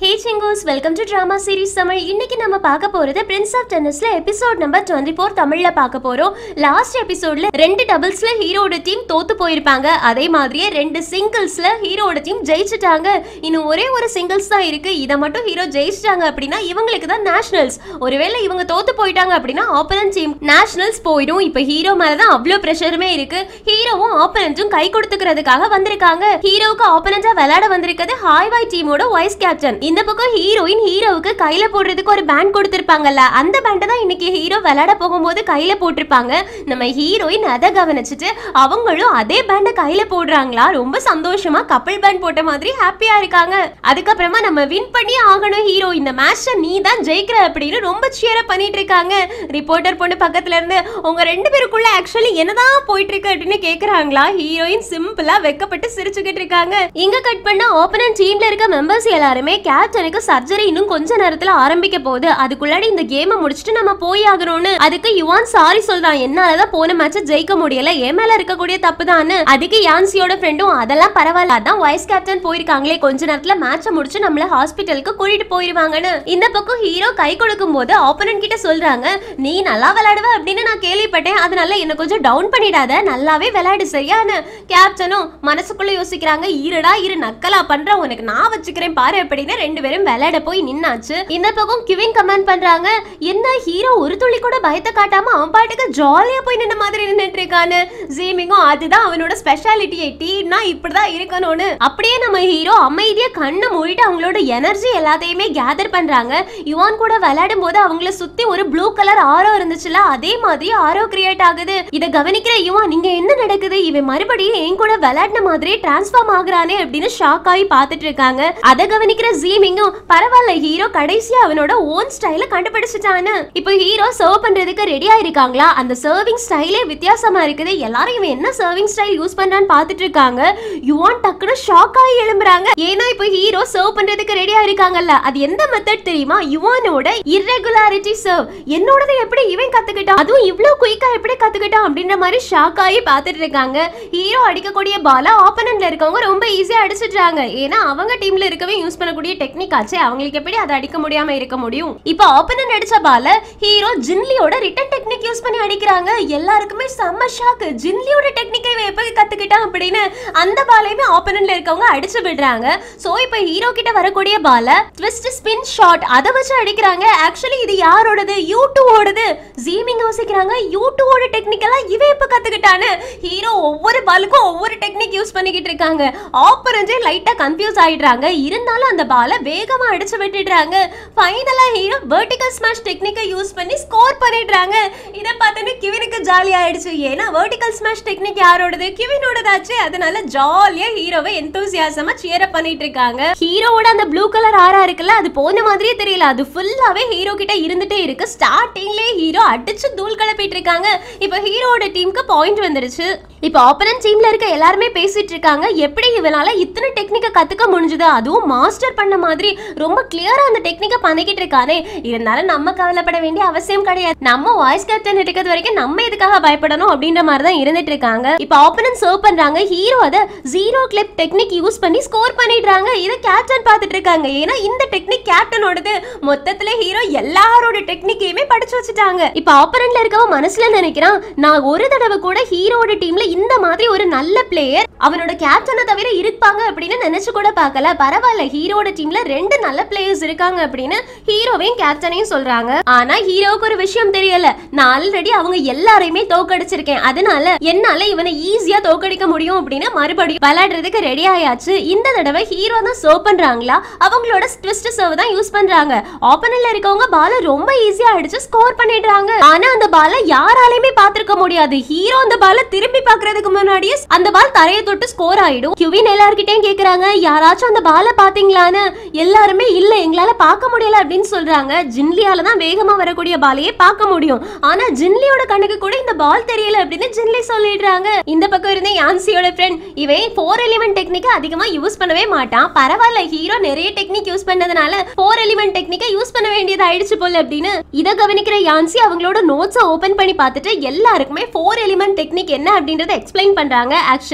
ஹே சிங்கூஸ் welcome to drama series Tamil இன்னைக்கு நம்ம பார்க்க போறது பிரின்ஸ் ஆஃப் டென்னிஸ்ல எபிசோட் நம்பர் டுவெண்ட்டி ஃபோர் தமிழ்ல பார்க்க போறோம் லாஸ்ட் எபிசோட்ல ரெண்டு டபுள்ஸ்ல ஹீரோட டீம் தோத்து போயிருப்பாங்க அதே மாதிரியே ரெண்டு சிங்கிள்ஸ்ல ஹீரோட டீம் ஜெயிச்சிட்டாங்க இன்னும் ஒரே ஒரு சிங்கிள்ஸ் தான் இருக்கு இதை மட்டும் ஹீரோ ஜெயிச்சிட்டாங்க அப்படின்னா இவங்களுக்கு தான் நேஷனல்ஸ் ஒருவேளை இவங்க தோத்து போயிட்டாங்க அப்படின்னா ஆப்பனன்ட் டீம் நேஷனல்ஸ் போயிடும் இப்போ ஹீரோ மேல தான் அவ்வளோ ப்ரெஷருமே இருக்கு ஹீரோவும் ஆப்பனன்ட்டும் கை கொடுத்துக்கிறதுக்காக வந்திருக்காங்க ஹீரோவுக்கு ஆப்பனண்டா விளையாட வந்திருக்கிறது ஹாய்வாய் டீமோட வைஸ் கேப்டன் இந்த பக்கம் ஹீரோயின் ஹீரோவுக்கு கையில போடுறதுக்கு ஒரு பேண்ட் கொடுத்திருப்பாங்கல்ல அந்த பேண்டை தான் இன்னைக்கு ஹீரோ விளையாட போகும்போது கையில போட்டிருப்பாங்க நம்ம ஹீரோயின் அதை கவனிச்சுட்டு அவங்களும் அதே பேண்டை கையில போடுறாங்களா ரொம்ப சந்தோஷமா கப்பல் பேண்ட் போட்ட மாதிரி ஹாப்பியா இருக்காங்க அதுக்கப்புறமா நம்ம வின் பண்ணி ஆகணும் ஹீரோ இந்த மேட்ச்சை நீ தான் ஜெயிக்கிற அப்படின்னு ரொம்ப சியரப் பண்ணிட்டு இருக்காங்க ரிப்போர்ட்டர் பொண்ணு பக்கத்துல இருந்து உங்க ரெண்டு பேருக்குள்ள ஆக்சுவலி என்னதான் போயிட்டு இருக்கு அப்படின்னு கேக்குறாங்களா ஹீரோயின் சிம்பிளா வெக்கப்பட்டு சிரிச்சுக்கிட்டு இருக்காங்க இங்க கட் பண்ண ஓப்பனன் டீம்ல இருக்க மெம்பர்ஸ் எல்லாருமே கேப்டனுக்கு சர்ஜரி இன்னும் கொஞ்ச நேரத்துல ஆரம்பிக்க போகுது அதுக்குள்ளாடி இந்த கேமை முடிச்சுட்டு நம்ம போய் ஆகணும்னு அதுக்கு யுவான் சாரி சொல்றான் என்னாலதான் போன மேட்ச் ஜெயிக்க முடியல என் மேல இருக்கக்கூடிய தப்பு தான் அதுக்கு யான்சியோட ஃப்ரெண்டும் அதெல்லாம் பரவாயில்ல அதான் வைஸ் கேப்டன் போயிருக்காங்களே கொஞ்ச நேரத்துல மேட்சை முடிச்சு நம்மள ஹாஸ்பிட்டலுக்கு கூட்டிட்டு போயிருவாங்கன்னு இந்த பக்கம் ஹீரோ கை கொடுக்கும் போது ஆப்போனன்ட் கிட்ட சொல்றாங்க நீ நல்லா விளையாடுவ அப்படின்னு நான் கேள்விப்பட்டேன் அதனால என்ன கொஞ்சம் டவுன் பண்ணிடாத நல்லாவே விளையாடு சரியானு கேப்டனும் மனசுக்குள்ள யோசிக்கிறாங்க இருடா இரு நக்கலா பண்ற உனக்கு நான் வச்சுக்கிறேன் பாரு அப்படின்னு ரெண்டு பேரும் விளையாட போய் நின்னாச்சு இந்த பக்கம் கிவின் கமெண்ட் பண்றாங்க என்ன ஹீரோ ஒரு துளி கூட பயத்தை காட்டாம அவன் பாட்டுக்கு ஜாலியா போய் நின்ன மாதிரி நின்னுட்டு இருக்கான்னு ஜீமிங்கும் அதுதான் அவனோட ஸ்பெஷாலிட்டியை டீம்னா இப்படிதான் இருக்கணும்னு அப்படியே நம்ம ஹீரோ அமைதியா கண்ணை மூடிட்டு அவங்களோட எனர்ஜி எல்லாத்தையுமே கேதர் பண்றாங்க யுவான் கூட விளையாடும் போது அவங்கள சுத்தி ஒரு ப்ளூ கலர் ஆரோ இருந்துச்சுல அதே மாதிரி ஆரோ கிரியேட் ஆகுது இத கவனிக்கிற யுவான் நீங்க என்ன நடக்குது இவன் மறுபடியும் என் கூட விளையாடின மாதிரி டிரான்ஸ்ஃபார்ம் ஆகுறானே அப்படின்னு ஷாக் ஆகி பார்த்துட்டு இருக்காங்க அதை கவனிக்கிற ஜீமிங்கும் பரவாயில்ல ஹீரோ கடைசியா அவனோட ஓன் ஸ்டைல கண்டுபிடிச்சிட்டான்னு இப்போ ஹீரோ சர்வ் பண்றதுக்கு ரெடியா இருக்காங்களா அந்த சர்விங் ஸ்டைலே வித்தியாசமா இருக்குது எல்லாரும் இவன் என்ன சர்விங் ஸ்டைல் யூஸ் பண்றான்னு பார்த்துட்டு இருக்காங்க யுவான் டக்குனு ஷாக் ஆகி எழும்புறாங்க ஏன்னா இப்போ ஹீரோ சர்வ் பண்றதுக்கு ரெடியா இருக்காங்கல்ல அது எந்த மெத்தட் தெரியுமா யுவானோட irregularity சர்வ் என்னோடது எப்படி இவன் கத்துக்கிட்டான் அதுவும் இவ்ளோ குயிக்கா எப்படி கத்துக்கிட்டான் அப்படின்ற மாதிரி ஷாக் ஆகி பார்த்துட்டு இருக்காங்க ஹீரோ அடிக்கக்கூடிய பால ஆப்பனன்ட்ல இருக்கவங்க ரொம்ப ஈஸியா அடிச்சிடுறாங்க ஏன்னா அவங்க டீம்ல இருக்கவே யூஸ் பண்ணக்கூடிய டெக்னிக் ஆச்சு அவங்களுக்கு எப்படி அதை அடிக்க முடியாம இருக்க முடியும் இப்போ ஆப்பனன்ட் அடிச்ச பால ஹீரோ ஜின்லியோட ரிட்டன் டெக்னிக் யூஸ் பண்ணி அடிக்கிறாங்க எல்லாருக்குமே செம்ம ஷாக் ஜின்லியோட டெக்னிக்கை இவன் எப்படி கத்துக்கிட்டான் அப்படின்னு அந்த பாலையுமே ஆப்பனன்ட்ல இருக்கவங்க அடிச்சு விடுறாங்க சோ இப்போ ஹீரோ கிட்ட வரக்கூடிய பால ட்விஸ்ட் ஸ்பின் ஷாட் அதை வச்சு அடிக்கிறாங்க ஆக்சுவலி இது யாரோடது யூ ஓடுது ஜீமிங் யோசிக்கிறாங்க யூ ஓட டெக்னிக் எல்லாம் இவன் எப்ப கத்துக்கிட்டான்னு ஹீரோ ஒவ்வொரு பாலுக்கும் ஒவ்வொரு டெக்னிக் யூஸ் பண்ணிக்கிட்டு இருக்காங்க ஆப்பரஞ்சே லைட்டா கன்ஃபியூஸ் ஆயிடுறாங்க இருந்தாலும் அந்த பாலை வேகமா அடிச்சு விட்டுடுறாங்க ஃபைனலா ஹீரோ வெர்டிகல் ஸ்மாஷ் டெக்னிக்கை யூஸ் பண்ணி ஸ்கோர் பண்ணிடுறாங்க இதை பார்த்தோன்னே கிவினுக்கு ஜாலி ஆயிடுச்சு ஏன்னா வெர்டிகல் ஸ்மாஷ் டெக்னிக் யாரோடது கிவினோடதாச்சு அதனால ஜாலியா ஹீரோவை எந்தூசியாசமா சியர் அப் பண்ணிட்டு இருக்காங்க ஹீரோவோட அந்த ப்ளூ கலர் ஆரா இருக்குல்ல அது போன மாதிரியே தெரியல அது ஃபுல்லாவே ஹீரோ கிட்ட இருந்துட்டே இருக்கு ஸ்டார்டிங்லேயே ஹீரோ அடிச்சு தூள் கிளப்பிட்டு இருக்காங்க இப்போ ஹீரோவோட டீமுக்கு பாயிண்ட் வந்துருச்சு இப்போ ஆப்பனன்ட் டீம்ல இருக்க எல்லாருமே பேசிட்டு இருக்காங்க எப்படி இவனால இத்தனை டெக்னிக்கை கத்துக்க முடிஞ்சது அதுவும் மாஸ்டர் பண்ண மாதிரி ரொம்ப கிளியரா அந்த டெக்னிக்கை பண்ணிக்கிட்டு இருக்கானே இருந்தாலும் நம்ம கவலைப்பட வேண்டிய அவசியம் கிடையாது நம்ம வாய்ஸ் கேப்டன் இருக்கிறது வரைக்கும் நம்ம எதுக்காக பயப்படணும் அப்படின்ற மாதிரி தான் இருந்துட்டு இருக்காங்க இப்போ ஆப்பனன்ட் சர்வ் பண்றாங்க ஹீரோ அதை ஜீரோ கிளிப் டெக்னிக் யூஸ் பண்ணி ஸ்கோர் பண்ணிடுறாங்க இதை கேப்டன் பார்த்துட்டு இருக்காங்க ஏன்னா இந்த டெக்னிக் கேப்டனோடது மொத்தத்துல ஹீரோ எல்லாரோட டெக்னிக்கையுமே படிச்சு வச்சுட்டாங்க இப்போ ஆப்பரண்ட்ல இருக்கவன் மனசுல நினைக்கிறான் நான் ஒரு தடவை கூட ஹீரோட டீம்ல இந்த மாதிரி ஒரு நல்ல பிளேயர் அவனோட கேப்டனை தவிர இருப்பாங்க அப்படின்னு நினைச்சு கூட பார்க்கல பரவாயில்ல ஹீரோட டீம்ல ரெண்டு நல்ல பிளேயர்ஸ் இருக்காங்க அப்படின்னு ஹீரோவையும் கேப்டனையும் சொல்றாங்க ஆனா ஹீரோவுக்கு ஒரு விஷயம் தெரியல நான் ஆல்ரெடி அவங்க எல்லாரையுமே தோக்கடிச்சிருக்கேன் அதனால என்னால இவனை ஈஸியா தோக்கடிக்க முடியும் அப்படின்னு மறுபடியும் விளையாடுறதுக்கு ரெடி ஆயாச்சு இந்த தடவை ஹீரோ தான் சர்வ் பண்றாங்களா அவங்களோட ட்விஸ்ட் சர்வ் தான் யூஸ் பண்றாங்க ஆப்பனன்ட்ல இருக்கவங்க பால ரொம்ப ஈஸியா அடிச்சு ஸ்கோர் பண்ணிடுறாங்க ஆனா அந்த பால யாராலையுமே பார்த்திருக்க முடியாது ஹீரோ அந்த பால திரும்பி பார்க்கறதுக்கு முன்னாடியே அந்த பால் தரையை தொட்டு ஸ்கோர் ஆயிடும் கியூவின் எல்லார்கிட்டயும் கேக்குறாங்க யாராச்சும் அந்த பால பாத்தீங்களான்னு எல்லாருமே இல்ல எங்களால பார்க்க முடியல அப்படின்னு சொல்றாங்க ஜின்லியால தான் வேகமா வரக்கூடிய பாலையே பார்க்க முடியும் ஆனா ஜின்லியோட கண்ணுக்கு கூட இந்த பால் தெரியல அப்படின்னு ஜின்லி சொல்லிடுறாங்க இந்த பக்கம் இருந்த யான்சியோட ஃப்ரெண்ட் இவன் ஃபோர் எலிமெண்ட் டெக்னிக் அதிகமா யூஸ் பண்ணவே மாட்டான் பரவாயில்ல ஹீரோ நிறைய டெக்னிக் யூஸ் பண்ணதுனால ஃபோர் எலிமெண்ட் டெக்னிக்கை யூஸ் பண்ண வேண்டியது ஆயிடுச்சு போல அப்படின்னு இதை கவனிக்கிற யான்சி அவங்களோட நோட்ஸை ஓபன் பண்ணி பார்த்துட்டு எல்லாருக்குமே ஃபோர் எலிமெண்ட் டெக்னிக் என்ன அப்படின்றத எக்ஸ்பிளைன் பண்றாங்க ஆக்சுவலி கால்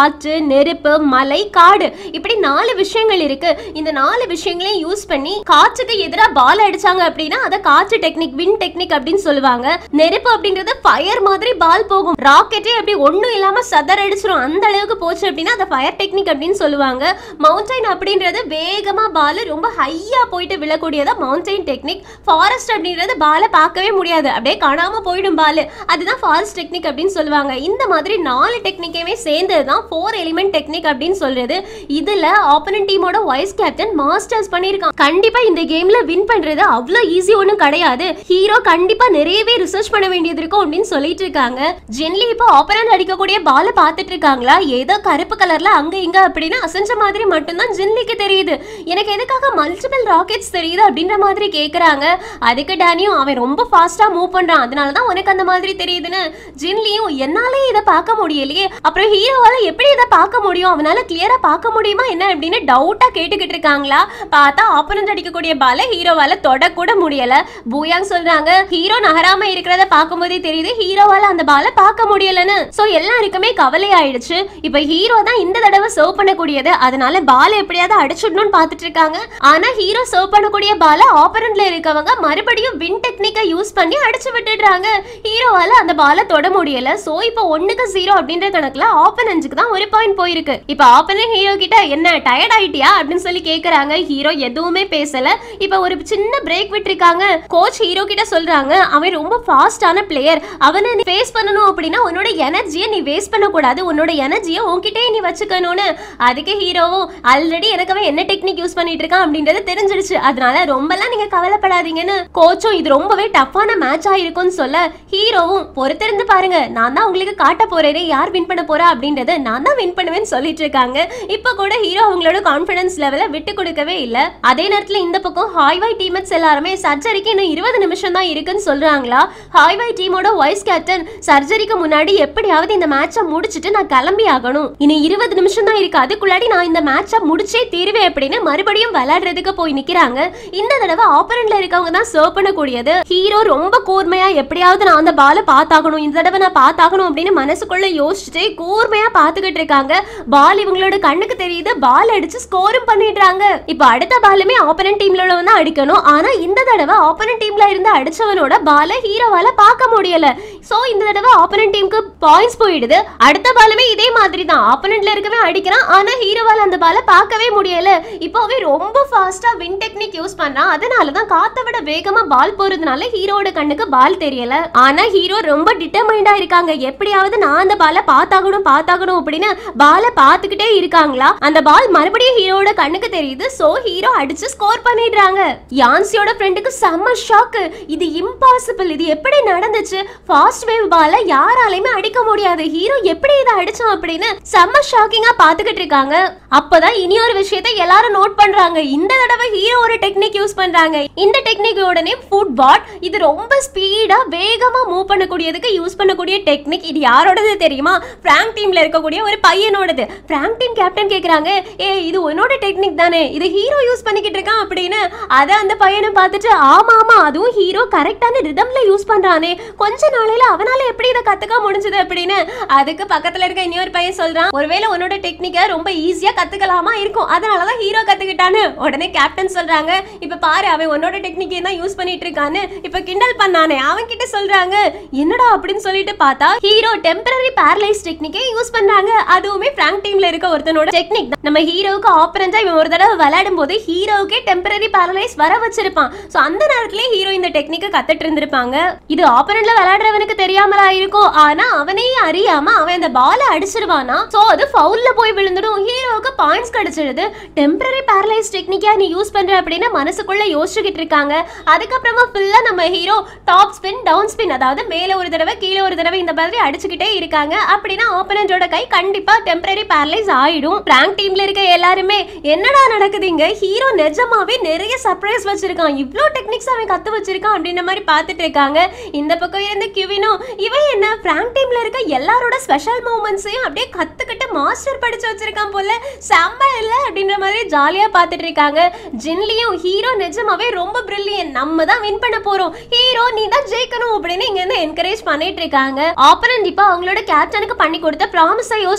காற்று நெருப்பு மலை காடு இப்படி நாலு விஷயங்கள் இருக்கு இந்த நாலு விஷயங்களையும் யூஸ் பண்ணி காற்றுக்கு எதிராக பால் அடிச்சாங்க அப்படின்னா அதை காற்று டெக்னிக் வின் டெக்னிக் அப்படின்னு சொல்லுவாங்க நெருப்பு அப்படிங்கிறது ஃபயர் மாதிரி பால் போகும் ராக்கெட்டே அப்படி ஒண்ணும் இல்லாம சதற அடிச்சிரும் அந்த அளவுக்கு போச்சு அப்படின்னா அதை ஃபயர் டெக்னிக் அப்படின்னு சொல்லுவாங்க மவுண்டைன் அப்படின்றது வேகமா பால் ரொம்ப ஹையா போயிட்டு விழக்கூடியதா மவுண்டைன் டெக்னிக் ஃபாரஸ்ட் அப்படின்றது பாலை பார்க்கவே முடியாது அப்படியே காணாம போயிடும் பால் அதுதான் ஃபாரஸ்ட் டெக்னிக் அப்படின்னு சொல்லுவாங்க இந்த மாதிரி நாலு டெக்னிக்கையுமே சேர்ந்தது தான் ஃபோர் எலிமெண்ட் டெக்னிக் அப்படின்னு சொல்றது இதுல ஆப்போனன்ட் டீமோட வைஸ் கேப்டன் மாஸ்டர்ஸ் பண்ணியிருக்கான் கண்டிப்பா இந்த கேம்ல வின் பண்றது அவ்வளோ ஈஸி ஒன்றும் கிடையாது ஹீரோ கண்டிப்பா நிறையவே ரிசர்ச் பண்ண வேண்டியது இருக்கும் அப்படின்னு சொல்லிட்டு இருக்காங்க ஜென்லி இப்போ ஆப்போனன்ட் அடிக்கக்கூடிய பாலை பார்த்துட்டு இருக்காங்களா ஏதோ கருப்பு கலர்ல அங்க இங்க அப்படின்னு அசைஞ்ச மாதிரி மட்டும்தான் ஜென்லிக்கு தெரியுது எனக்கு எதுக்காக மல்டிபிள் ராக்கெட்ஸ் தெரியுது அப்படின்ற மாதிரி கேக்குறாங்க அதுக்கு டேனியும் அவன் ரொம்ப ஃபாஸ்டா மூவ் பண்றான் அதனால தான் உனக்கு அந்த மாதிரி தெரியுதுன்னு ஜின்லியும் என்னாலே இதை பார்க்க முடியலையே அப்புறம் ஹீரோவால எப்படி இதை பார்க்க முடியும் அவனால கிளியரா பார்க்க முடியுமா என்ன அப்படின்னு டவுட்டா கேட்டுக்கிட்டு இருக்காங்களா பார்த்தா ஆப்போனன்ட் அடிக்கக்கூடிய பால ஹீரோவால தொடக்கூட முடியல பூயாங் சொல்றாங்க ஹீரோ நகராம இருக்கிறத பார்க்கும்போதே தெரியுது ஹீரோவால அந்த பால பார்க்க முடியலன்னு சோ எல்லாருக்குமே கவலை ஆயிடுச்சு இப்ப ஹீரோ தான் இந்த தடவை சர்வ் பண்ணக்கூடியது அதனால பால் எப்படியாவது அடிச்சிடணும்னு பார்த்துட்டு இருக்காங்க ஆனா ஹீரோ சர்வ் பண்ணக்கூடிய பால ஆப்பரண்ட்ல இருக்கவங்க மறுபடியும் வின் டெக்னிக்கை யூஸ் பண்ணி அடிச்சு விட்டுடுறாங்க ஹீரோவால அந்த பால தொட முடியல சோ இப்போ ஒண்ணுக்கு ஜீரோ அப்படின்ற கணக்குல ஆப்பனன்ஸுக்கு தான் ஒரு பாயிண்ட் போயிருக்கு இப்போ ஆப்பனன் ஹீரோ கிட்ட என்ன டயர்ட் ஆயிட்டியா அப்படின்னு சொல்லி கேக்குறாங்க ஹீரோ எதுவுமே பேசல இப்போ ஒரு சின்ன பிரேக் விட்டுருக்காங்க கோச் ஹீரோ கிட்ட சொல்றாங்க அவன் ரொம்ப ஃபாஸ்டான பிளேயர் அவனை நீ ஃபேஸ் பண்ணணும் அப்படின்னா உன்னோட எனர்ஜியை நீ வேஸ்ட் பண்ணக்கூடாது உன்னோட எனர்ஜியை உன்கிட்டயே நீ வச்சுக்கணும்னு அதுக்கு ஹீரோவும் ஆல்ரெடி எனக்கு அவன் என்ன டெக்னிக் யூஸ் பண்ணிட்டு இருக்கான் அப்படின்றது தெரிஞ்சிடுச்சு அதனால ரொம்பலாம் நீங்க கவலைப்படாதீங்கன்னு கோச்சும் இது ரொம்பவே டஃப்பான மேட்சா இருக்கும்னு சொல்ல ஹீரோவும் பொறுத்திருந்து பாருங்க நான் தான் உங்களுக்கு காட்ட போறேனே யார் வின் பண்ண போறா அப்படின்றத நான் தான் வின் பண்ணுவேன்னு சொல்லிட்டு இருக்காங்க இப்ப கூட ஹீரோ அவங்களோட கான்ஃபிடன்ஸ் லெவலை விட்டு கொடுக்கவே இல்ல அதே நேரத்துல இந்த பக்கம் ஹாய்வாய் டீமேட்ஸ் எல்லாருமே சர்ஜரிக்கு இன்னும் இருபது நிமிஷம் தான் இருக்குன்னு சொல்றாங்களா ஹாய்வாய் டீமோட வைஸ் கேப்டன் சர்ஜரிக்கு முன்னாடி எப்படியாவது இந்த மேட்சை முடிச்சிட்டு நான் கிளம்பி ஆகணும் இனி இருபது நிமிஷம் தான் இருக்கு அதுக்குள்ளாடி நான் இந்த மேட்சை முடிச்சே தீருவேன் அப்படின்னு மறுபடியும் விளையாடுறதுக்கு போய் நிக்கிறாங்க இந்த தடவை ஆப்பரண்ட்ல இருக்கவங்க தான் சர்வ் பண்ணக்கூடியது ஹீரோ ரொம்ப கூர்மையா எப்படியாவது நான் அந்த பாலை பார்த்தாகணும் இந்த தடவை நான் பார்த்தாகணும் அப்படின்னு மனசுக்குள்ள யோசிச்சுட்டு கூர்மையா பார்த்துக்கிட்டு இருக்காங்க பால் இவங்களோட கண்ணுக்கு தெரியுது பால் அடிச்சு ஸ்கோரும் பண்ணிடுறாங்க இப்போ அடுத்த பாலுமே ஆப்பனன்ட் டீம்ல உள்ளவன் தான் அடிக்கணும் ஆனா இந்த தடவை ஆப்பனன்ட் டீம்ல இருந்து அடிச்சவனோட பாலை ஹீரோவால பார்க்க முடியல சோ இந்த தடவை ஆப்பனன்ட் டீமுக்கு பாயிண்ட்ஸ் போயிடுது அடுத்த பாலுமே இதே மாதிரி தான் ஆப்பனன்ட்ல இருக்கவே அடிக்கிறான் ஆனா ஹீரோவால அந்த பாலை பார்க்கவே முடியல இப்போ அவன் ரொம்ப ஃபாஸ்டா வின் டெக்னிக் யூஸ் பண்றான் அதனால தான் காத்தை விட வேகமா பால் போறதுனால ஹீரோட கண்ணுக்கு பால் தெரியல ஆனா ஹீரோ ரொம்ப டிட்டர்மைண்டா இருக்காங்க எப்படியாவது நான் அந்த பாலை பார்த்தாகணும் பார்த்தாகணும் அப்படின்னு பாலை பார்த்துக்கிட்டே இருக்காங்களா அந்த பால் மறுபடியும் ஹீரோட கண்ணுக்கு தெரியுது சோ ஹீரோ அடிச்சு ஸ்கோர் பண்ணிடுறாங்க யான்சியோட ஃப்ரெண்டுக்கு செம்ம ஷாக்கு இது இம்பாசிபிள் இது எப்படி நடந்துச்சு ஃபாஸ்ட் வேவ் பால யாராலையுமே அடிக்க முடியாது ஹீரோ எப்படி இதை அடிச்சான் அப்படின்னு செம்ம ஷாக்கிங்கா பாத்துக்கிட்டு இருக்காங்க அப்பதான் இனி ஒரு விஷயத்தை எல்லாரும் நோட் பண்றாங்க இந்த தடவை ஹீரோ ஒரு டெக்னிக் யூஸ் பண்றாங்க இந்த டெக்னிக் உடனே ஃபுட் பாட் இது ரொம்ப ஸ்பீடா வேகமா மூவ் பண்ணக்கூடியதுக்கு யூஸ் பண்ணக்கூடிய டெக்னிக் இது யாரோடது தெரியுமா பிராங்க் டீம்ல இருக்கக்கூடிய ஒரு பையனோடது பிராங்க் டீம் கேப்டன் கேக்குறாங்க ஏ இது உன்னோட டெக்னிக் தானே இது ஹீரோ யூஸ் பண்ணிக்கிட்டு இருக்கான் அப்படின்னு அத அந்த பையனை பார்த்துட்டு ஆமா ஆமா அதுவும் ஹீரோ கரெக்டான ரிதம்ல யூஸ் பண்றானே கொஞ்ச நாளையில அவனால எப்படி இதை கத்துக்க முடிஞ்சது அப்படின்னு அதுக்கு பக்கத்துல இருக்க இன்னொரு பையன் சொல்றான் ஒருவேளை உன்னோட டெக்னிக்கை ரொம்ப ஈஸியா கத்துக்கலாமா இருக்கும் அதனாலதான் ஹீரோ கத்துக்கிட்டான்னு உடனே கேப்டன் சொல்றாங்க இப்ப பாரு அவன் உன்னோட டெக்னிக்கே தான் யூஸ் பண்ணிட்டு இருக்கான்னு இப்ப கிண்டல் பண்ணானே அவன் கிட்ட சொல்றாங்க என்னடா அப்படின்னு சொல்லிட்டு பார்த்தா ஹீரோ டெம்பரரி பேரலைஸ் டெக்னிக்கே யூஸ் பண்றாங்க அதுவுமே பிராங்க் டீம்ல இருக்க ஒருத்தனோட டெக்னிக் நம்ம ஹீரோவுக்கு ஆப்பரண்டா இவன் ஒரு தடவை விளையாடும் போது ஹீரோவுக்கே டெம்பரரி பேரலைஸ் வர வச்சிருப்பான் சோ அந்த நேரத்திலே ஹீரோ இந்த டெக்னிக்கை கத்துட்டு இருந்திருப்பாங்க இது ஆப்பரண்ட்ல விளையாடுறவனுக்கு தெரியாமலா இருக்கும் ஆனா அவனையே அறியாம அவன் அந்த பால அடிச்சிருவானா சோ அது ஃபவுல்ல போய் விழுந்துடும் ஹீரோவுக்கு பாயிண்ட்ஸ் கிடைச்சிடுது டெம்பரரி பேரலைஸ் டெக்னிக்கா நீ யூஸ் பண்ற அப்படின்னு மனசுக்குள்ள யோசிச்சுக்கிட்டு இருக்காங்க அதுக்கப்புறமா ஃபுல்லா நம்ம hero top spin down spin அதாவது மேல ஒரு தடவை கீழே ஒரு தடவை இந்த மாதிரி அடிச்சுக்கிட்டே இருக்காங்க அப்படின்னா ஆப்பனண்டோட கை கண்டிப்பா டெம்பரரி பேரலைஸ் ஆயிடும் பிராங்க் டீம்ல இருக்க எல்லாருமே என்னடா நடக்குதுங்க ஹீரோ நிஜமாவே நிறைய சர்ப்ரைஸ் வச்சிருக்கான் இவ்ளோ டெக்னிக்ஸ் அவன் கத்து வச்சிருக்கான் அப்படின்ற மாதிரி பார்த்துட்டு இருக்காங்க இந்த பக்கம் இருந்து கிவினும் இவன் என்ன பிராங்க் டீம்ல இருக்க எல்லாரோட ஸ்பெஷல் மூமெண்ட்ஸையும் அப்படியே கத்துக்கிட்டு மாஸ்டர் படிச்சு வச்சிருக்கான் போல செம்ம இல்ல அப்படின்ற மாதிரி ஜாலியா பார்த்துட்டு இருக்காங்க ஜின்லியும் ஹீரோ நிஜமாவே ரொம்ப பிரில்லியன் நம்ம தான் வின் பண்ண போறோம் ஹீரோ நீ தான் ஜெயிக்கணும் அப்படின்னு இங்க இருந்து என்கரேஜ் பண்ணிட்டு இருக்காங்க ஆப்பரண்ட் இப்போ அவங்களோட கேப்டனுக்கு பண்ணி கொடுத்த ப்ராமிஸை யோசிச்சு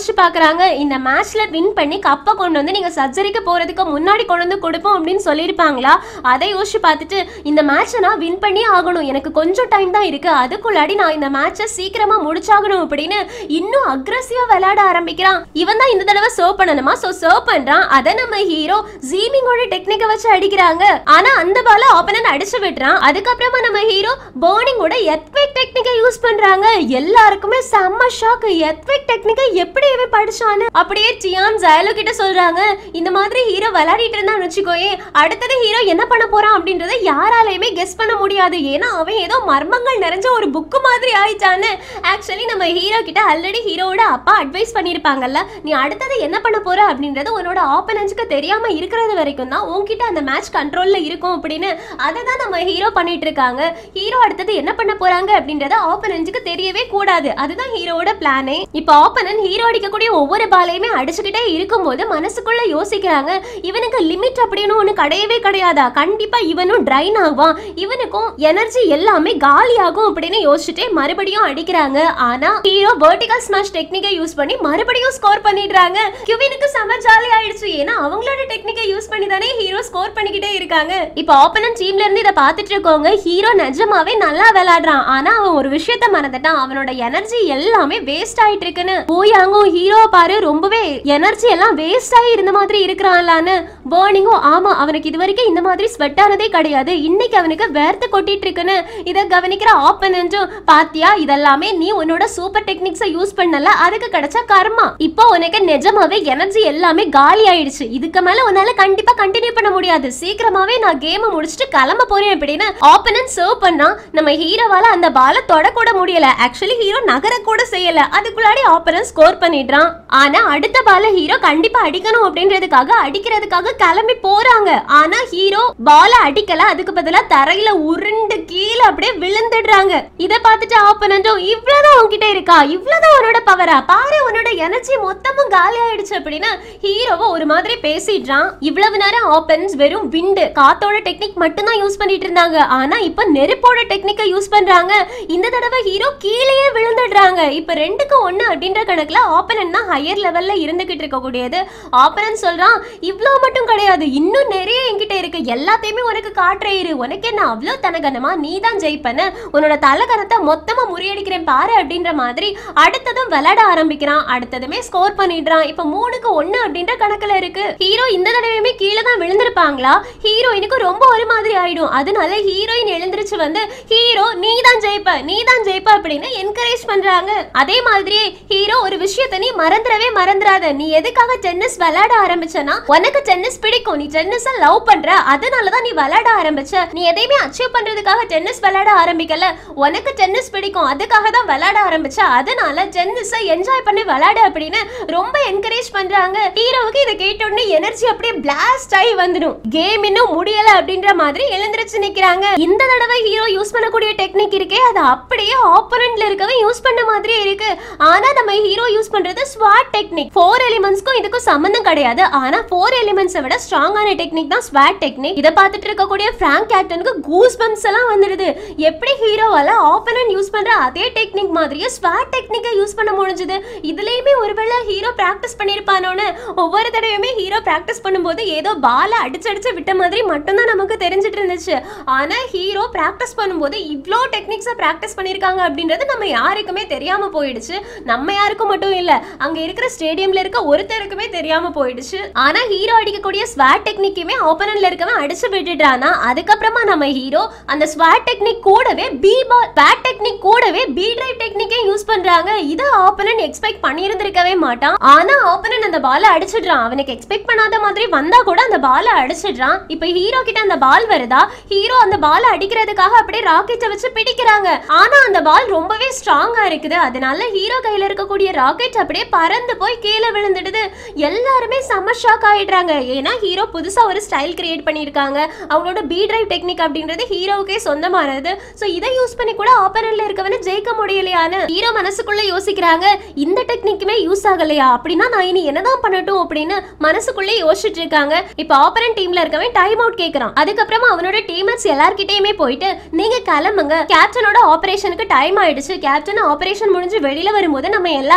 யோசிச்சு பாக்குறாங்க இந்த மேட்ச்ல வின் பண்ணி கப்பை கொண்டு வந்து நீங்க சர்ஜரிக்கு போறதுக்கு முன்னாடி கொண்டு வந்து கொடுப்போம் அப்படின்னு சொல்லியிருப்பாங்களா அதை யோசிச்சு பார்த்துட்டு இந்த மேட்சை நான் வின் பண்ணி ஆகணும் எனக்கு கொஞ்சம் டைம் தான் இருக்கு அதுக்குள்ளாடி நான் இந்த மேட்சை சீக்கிரமா முடிச்சாகணும் அப்படின்னு இன்னும் அக்ரஸிவா விளையாட ஆரம்பிக்கிறான் இவன் தான் இந்த தடவை சர்வ் பண்ணணுமா சோ சர்வ் பண்றான் அதை நம்ம ஹீரோ ஜீமிங்கோட டெக்னிக்கை வச்சு அடிக்கிறாங்க ஆனா அந்த பால ஆப்பனன் அடிச்சு விடுறான் அதுக்கப்புறமா நம்ம ஹீரோ பேர்னிங்கோட எத்விக் டெக்னிக்கை யூஸ் பண்றாங்க எல்லாருக்குமே செம்ம ஷாக் எத்விக் டெக்னிக்கை எப்படி இவன் படிச்சான்னு அப்படியே டியான் ஜயலோ கிட்ட சொல்றாங்க இந்த மாதிரி ஹீரோ விளையாடிட்டு இருந்தான்னு வச்சுக்கோயே அடுத்தது ஹீரோ என்ன பண்ண போறான் அப்படின்றத யாராலையுமே கெஸ் பண்ண முடியாது ஏன்னா அவன் ஏதோ மர்மங்கள் நிறைஞ்ச ஒரு புக்கு மாதிரி ஆயிட்டான்னு ஆக்சுவலி நம்ம ஹீரோ கிட்ட ஆல்ரெடி ஹீரோவோட அப்பா அட்வைஸ் பண்ணியிருப்பாங்கல்ல நீ அடுத்தது என்ன பண்ண போற அப்படின்றது உன்னோட ஆப்பனன்ஸ்க்கு தெரியாம இருக்கிறது வரைக்கும் தான் உன்கிட்ட அந்த மேட்ச் கண்ட்ரோல்ல இருக்கும் அப்படின்னு அதை தான் நம்ம ஹீரோ பண்ணிட்டு இருக்காங்க ஹீரோ அடுத்தது என்ன பண்ண போறாங்க அப்படின்றத ஆப்பனன்ஸுக்கு தெரியவே கூடாது அதுதான் ஹீரோவோட பிளானே இப்போ ஆப்பனன் ஹீரோ அடிக்கக்கூடிய ஒவ்வொரு பாலையுமே அடிச்சுக்கிட்டே இருக்கும்போது மனசுக்குள்ள யோசிக்கிறாங்க இவனுக்கு லிமிட் அப்படின்னு ஒண்ணு கிடையவே கிடையாதா கண்டிப்பா இவனும் ட்ரைன் ஆகுவான் இவனுக்கும் எனர்ஜி எல்லாமே காலியாகும் அப்படின்னு யோசிச்சுட்டே மறுபடியும் அடிக்கிறாங்க ஆனா ஹீரோ வெர்டிகல் ஸ்மாஷ் டெக்னிக்கை யூஸ் பண்ணி மறுபடியும் ஸ்கோர் பண்ணிடுறாங்க கியூவினுக்கு செம ஜாலி ஆயிடுச்சு ஏன்னா அவங்களோட டெக்னிக்கை யூஸ் பண்ணி தானே ஹீரோ ஸ்கோர் பண்ணிக்கிட்டே இருக்காங்க இப்போ ஆப்பனன் டீம்ல இருந்து இதை பார்த்துட்டு இருக்கவங்க ஹீரோ நிஜமாவே நல்லா விளையாடுறான் ஆனா அவன் ஒரு விஷயத்த மறந்துட்டான் அவனோட எனர்ஜி எல்லாமே வேஸ்ட் ஆயிட்டு இருக்குன்னு போயாங்கும் ஹீரோ பாரு ரொம்பவே எனர்ஜி எல்லாம் வேஸ்ட் ஆகி இருந்த மாதிரி இருக்கிறான்லான்னு பேர்னிங்கும் ஆமா அவனுக்கு இது வரைக்கும் இந்த மாதிரி ஸ்வெட் ஆனதே கிடையாது இன்னைக்கு அவனுக்கு வேர்த்து கொட்டிட்டு இருக்குன்னு இதை கவனிக்கிற ஆப்பனன்ட்டும் பாத்தியா இதெல்லாமே நீ உன்னோட சூப்பர் டெக்னிக்ஸை யூஸ் பண்ணல அதுக்கு கிடைச்ச கர்மா இப்போ உனக்கு நிஜமாவே எனர்ஜி எல்லாமே காலி ஆயிடுச்சு இதுக்கு மேல உன்னால கண்டிப்பா கண்டினியூ பண்ண முடியாது சீக்கிரமாவே நான் கேமை முடிச்சுட்டு கிளம்ப போறேன் அப்படின்னு ஆப்பனன்ட் சர்வ் பண்ணா நம்ம ஹீரோவால அந்த பால தொடக்கூட முடியல ஆக்சுவலி ஹீரோ நகர கூட செய்யல அதுக்குள்ளாடி ஆப்பனன்ட் ஸ்கோர் பண்ணிடுறான் ஆனா அடுத்த பால ஹீரோ கண்டிப்பா அடிக்கணும் அப்படின்றதுக்காக அடிக்கிறதுக்காக கிளம்பி போறாங்க ஆனா ஹீரோ பால அடிக்கல அதுக்கு பதிலா தரையில உருண்டு கீழே அப்படியே விழுந்துடுறாங்க இத பார்த்துட்டு ஆப்பனன்ட்டும் இவ்வளவுதான் உன்கிட்ட இருக்கா இவ்வளவுதான் உன்னோட பவரா பாரு உன்னோட எனர்ஜி மொத்தமும் காலி ஆயிடுச்சு அப்படின்னு ஹீரோவை ஒரு மாதிரி பேசிடுறான் இவ்வளவு நேரம் ஆப்பன்ஸ் வெறும் விண்டு காத்தோட டெக்னிக் மட்டும் தான் யூஸ் பண்ணிட்டு இருந்தாங்க ஆனா இப்ப நெருப்போட டெக்னிக்கை யூஸ் பண்றாங்க இந்த தடவை ஹீரோ கீழேயே விழுந்துடுறாங்க இப்ப ரெண்டுக்கு ஒண்ணு அப்படின்ற கணக்குல ஆப்பனன் தான் ஹையர் லெவல்ல இருந்துகிட்டு இருக்கக்கூடியது ஆப்பனன் சொல்றான் இவ்வளவு மட்டும் கிடையாது இன்னும் நிறைய என்கிட்ட இருக்கு எல்லாத்தையுமே உனக்கு காட்டுறே இரு உனக்கு என்ன அவ்வளவு தனகனமா நீ தான் ஜெயிப்பன உன்னோட தலகனத்தை மொத்தமா முறியடிக்கிறேன் பாரு அப்படின்ற மாதிரி அடுத்ததும் விளையாட ஆரம்பிக்கிறான் அடுத்ததுமே ஸ்கோர் பண்ணிடுறான் இப்ப மூணுக்கு ஒண்ணு அப்படின்ற கணக்குல இருக்கு ஹீரோ இந்த தடவையுமே கீழே தான் விழுந்திருப்பாங்களா ஹீரோயினுக்கு ரொம்ப ஒரு மாதிரி ஆயிடும் அதனால ஹீரோயின் எழுந்திருச்சு வந்து ஹீரோ நீ தான் ஜெயிப்ப நீ தான் ஜெயிப்ப அப்படின்னு என்கரேஜ் பண்றாங்க அதே மாதிரியே ஹீரோ ஒரு விஷயத்தை நீ மறந்துடவே மறந்துடாத நீ எதுக்காக டென்னிஸ் விளையாட ஆரம்பிச்சனா உனக்கு டென்னிஸ் பிடிக்கும் நீ டென்னிஸ லவ் பண்ற அதனாலதான் நீ விளையாட ஆரம்பிச்ச நீ எதையுமே அச்சீவ் பண்றதுக்காக டென்னிஸ் விளையாட ஆரம்பிக்கல உனக்கு டென்னிஸ் பிடிக்கும் அதுக்காக தான் விளையாட ஆரம்பிச்ச அதனால டென்னிஸை என்ஜாய் பண்ணி விளையாட அப்படின்னு ரொம்ப என்கரேஜ் பண்றாங்க ஹீரோவுக்கு இதை கேட்ட உடனே எனர்ஜி அப்படியே பிளாஸ்ட் ஆகி வந்துடும் கேம் இன்னும் முடியல அப்படின்ற மாதிரி எழுந்திருச்சு நிக்கிறாங்க இந்த தடவை ஹீரோ யூஸ் பண்ணக்கூடிய டெக்னிக் இருக்கே அது அப்படியே ஆப்போனன்ட்ல இருக்கவே யூஸ் பண்ண மாதிரியே இருக்கு ஆனா நம்ம ஹீரோ யூஸ் பண்றது ஸ்வாட் டெக்னிக் ஃபோர் எலிமெண்ட்ஸ்க்கும் இதுக்கும் சம்பந்தம் கிடையாது ஆனா ஃபோர் எலிமெண்ட்ஸை விட ஸ்ட்ராங்கான டெக்னிக் தான் ஸ்வாட் டெக்னிக் இதை பார்த்துட்டு இருக்கக்கூடிய பிராங்க் கேப்டனுக்கு கூஸ் பம்ப்ஸ் எல்லாம் வந்துடுது எப்படி ஹீரோவால ஆப்போனன்ட் யூஸ் பண்ற அதே டெக்னிக் மாதிரியே ஸ்வாட் டெக்னிக்கை யூஸ் பண்ண முடிஞ்சது இதுலயுமே ஒருவேளை ஹீரோ பிராக்டிஸ் பண்ணிருப்பானோன்னு ஒவ்வொரு தடவையுமே ஹீரோ பிராக்டிஸ் பண்ணும்போது ஏதோ பால அடிச்சடிச்சு விட்ட மாதிரி மட்டும்தான் நமக்கு தெரிஞ்சிட்டு இருந்துச்சு ஆனா ஹீரோ பிராக்டிஸ் பண்ணும்போது இவ்ளோ டெக்னிக்ஸை பிராக்டிஸ் பண்ணிருக்காங்க அப்படின்றது நம்ம யாருக்குமே தெரியாம போயிடுச்சு நம்ம யாருக்கும் மட்டும் இல்ல அங்க இருக்கிற ஸ்டேடியம்ல இருக்க ஒருத்தருக்குமே தெரியாம போயிடுச்சு ஆனா ஹீரோ அடிக்கக்கூடிய ஸ்வாட் டெக்னிக்குமே ஓப்பனன்ல இருக்கவன் அடிச்சு விட்டுட்டானா அதுக்கப்புறமா நம்ம ஹீரோ அந்த ஸ்வாட் டெக்னிக் கூடவே பி பால் பேட் டெக்னிக் கூடவே பி டிரைவ் டெக்னிக்கே யூஸ் பண்றாங்க இதை ஆப்பனன் எக்ஸ்பெக்ட் பண்ணியிருந்திருக்கவே மாட்டான் ஆனா ஆப்பனன் அந்த பாலை அடிச்சிடுறான் அவனுக்கு எக்ஸ்பெக்ட் பண்ணாத மாதிரி வந்தா கூட அந்த பாலை அடிச்சிடுறான் இப்போ ஹீரோ கிட்ட அந்த பால் வருதா ஹீரோ அந்த பாலை அடிக்கிறதுக்காக அப்படியே ராக்கெட்டை வச்சு பிடிக்கிறாங்க ஆனா அந்த பால் ரொம்பவே ஸ்ட்ராங்கா இருக்குது அதனால ஹீரோ கையில இருக்கக்கூடிய ராக்கெட் அப்படியே பறந்து போய் கீழே விழுந்துடுது எல்லாருமே செம்ம ஷாக் ஆயிடுறாங்க ஏன்னா ஹீரோ புதுசா ஒரு ஸ்டைல் கிரியேட் பண்ணியிருக்காங்க அவங்களோட பி டிரைவ் டெக்னிக் அப்படின்றது ஹீரோவுக்கே சொந்தமானது ஸோ இதை யூஸ் பண்ணி கூட ஆப்பனன்ட்ல இருக்கவன ஜெயிக்க முடியலையான்னு ஹீரோ மனசுக்குள்ள யோசிக்கிறாங்க இந்த டெக்னிக்குமே யூஸ் ஆகலையா அப்படின்னா நான் இனி என்னதான் பண்ணட்டும் அப்படின்னு மனசுக்குள்ளே யோசிச்சுட்டு இருக்காங்க இப்போ ஆப்பரன் டீம்ல இருக்கவன் டைம் அவுட் கேக்குறான் அதுக்கப்புறமா அவனோட டீம்மேட்ஸ் எல்லார்கிட்டயுமே போயிட்டு நீங்க கிளம்புங்க கேப்டனோட ஆபரேஷனுக்கு டைம் ஆயிடுச்சு கேப்டன் ஆபரேஷன் முடிஞ்சு வெளியில வரும்போது நம்ம எல்லாருமே அங்க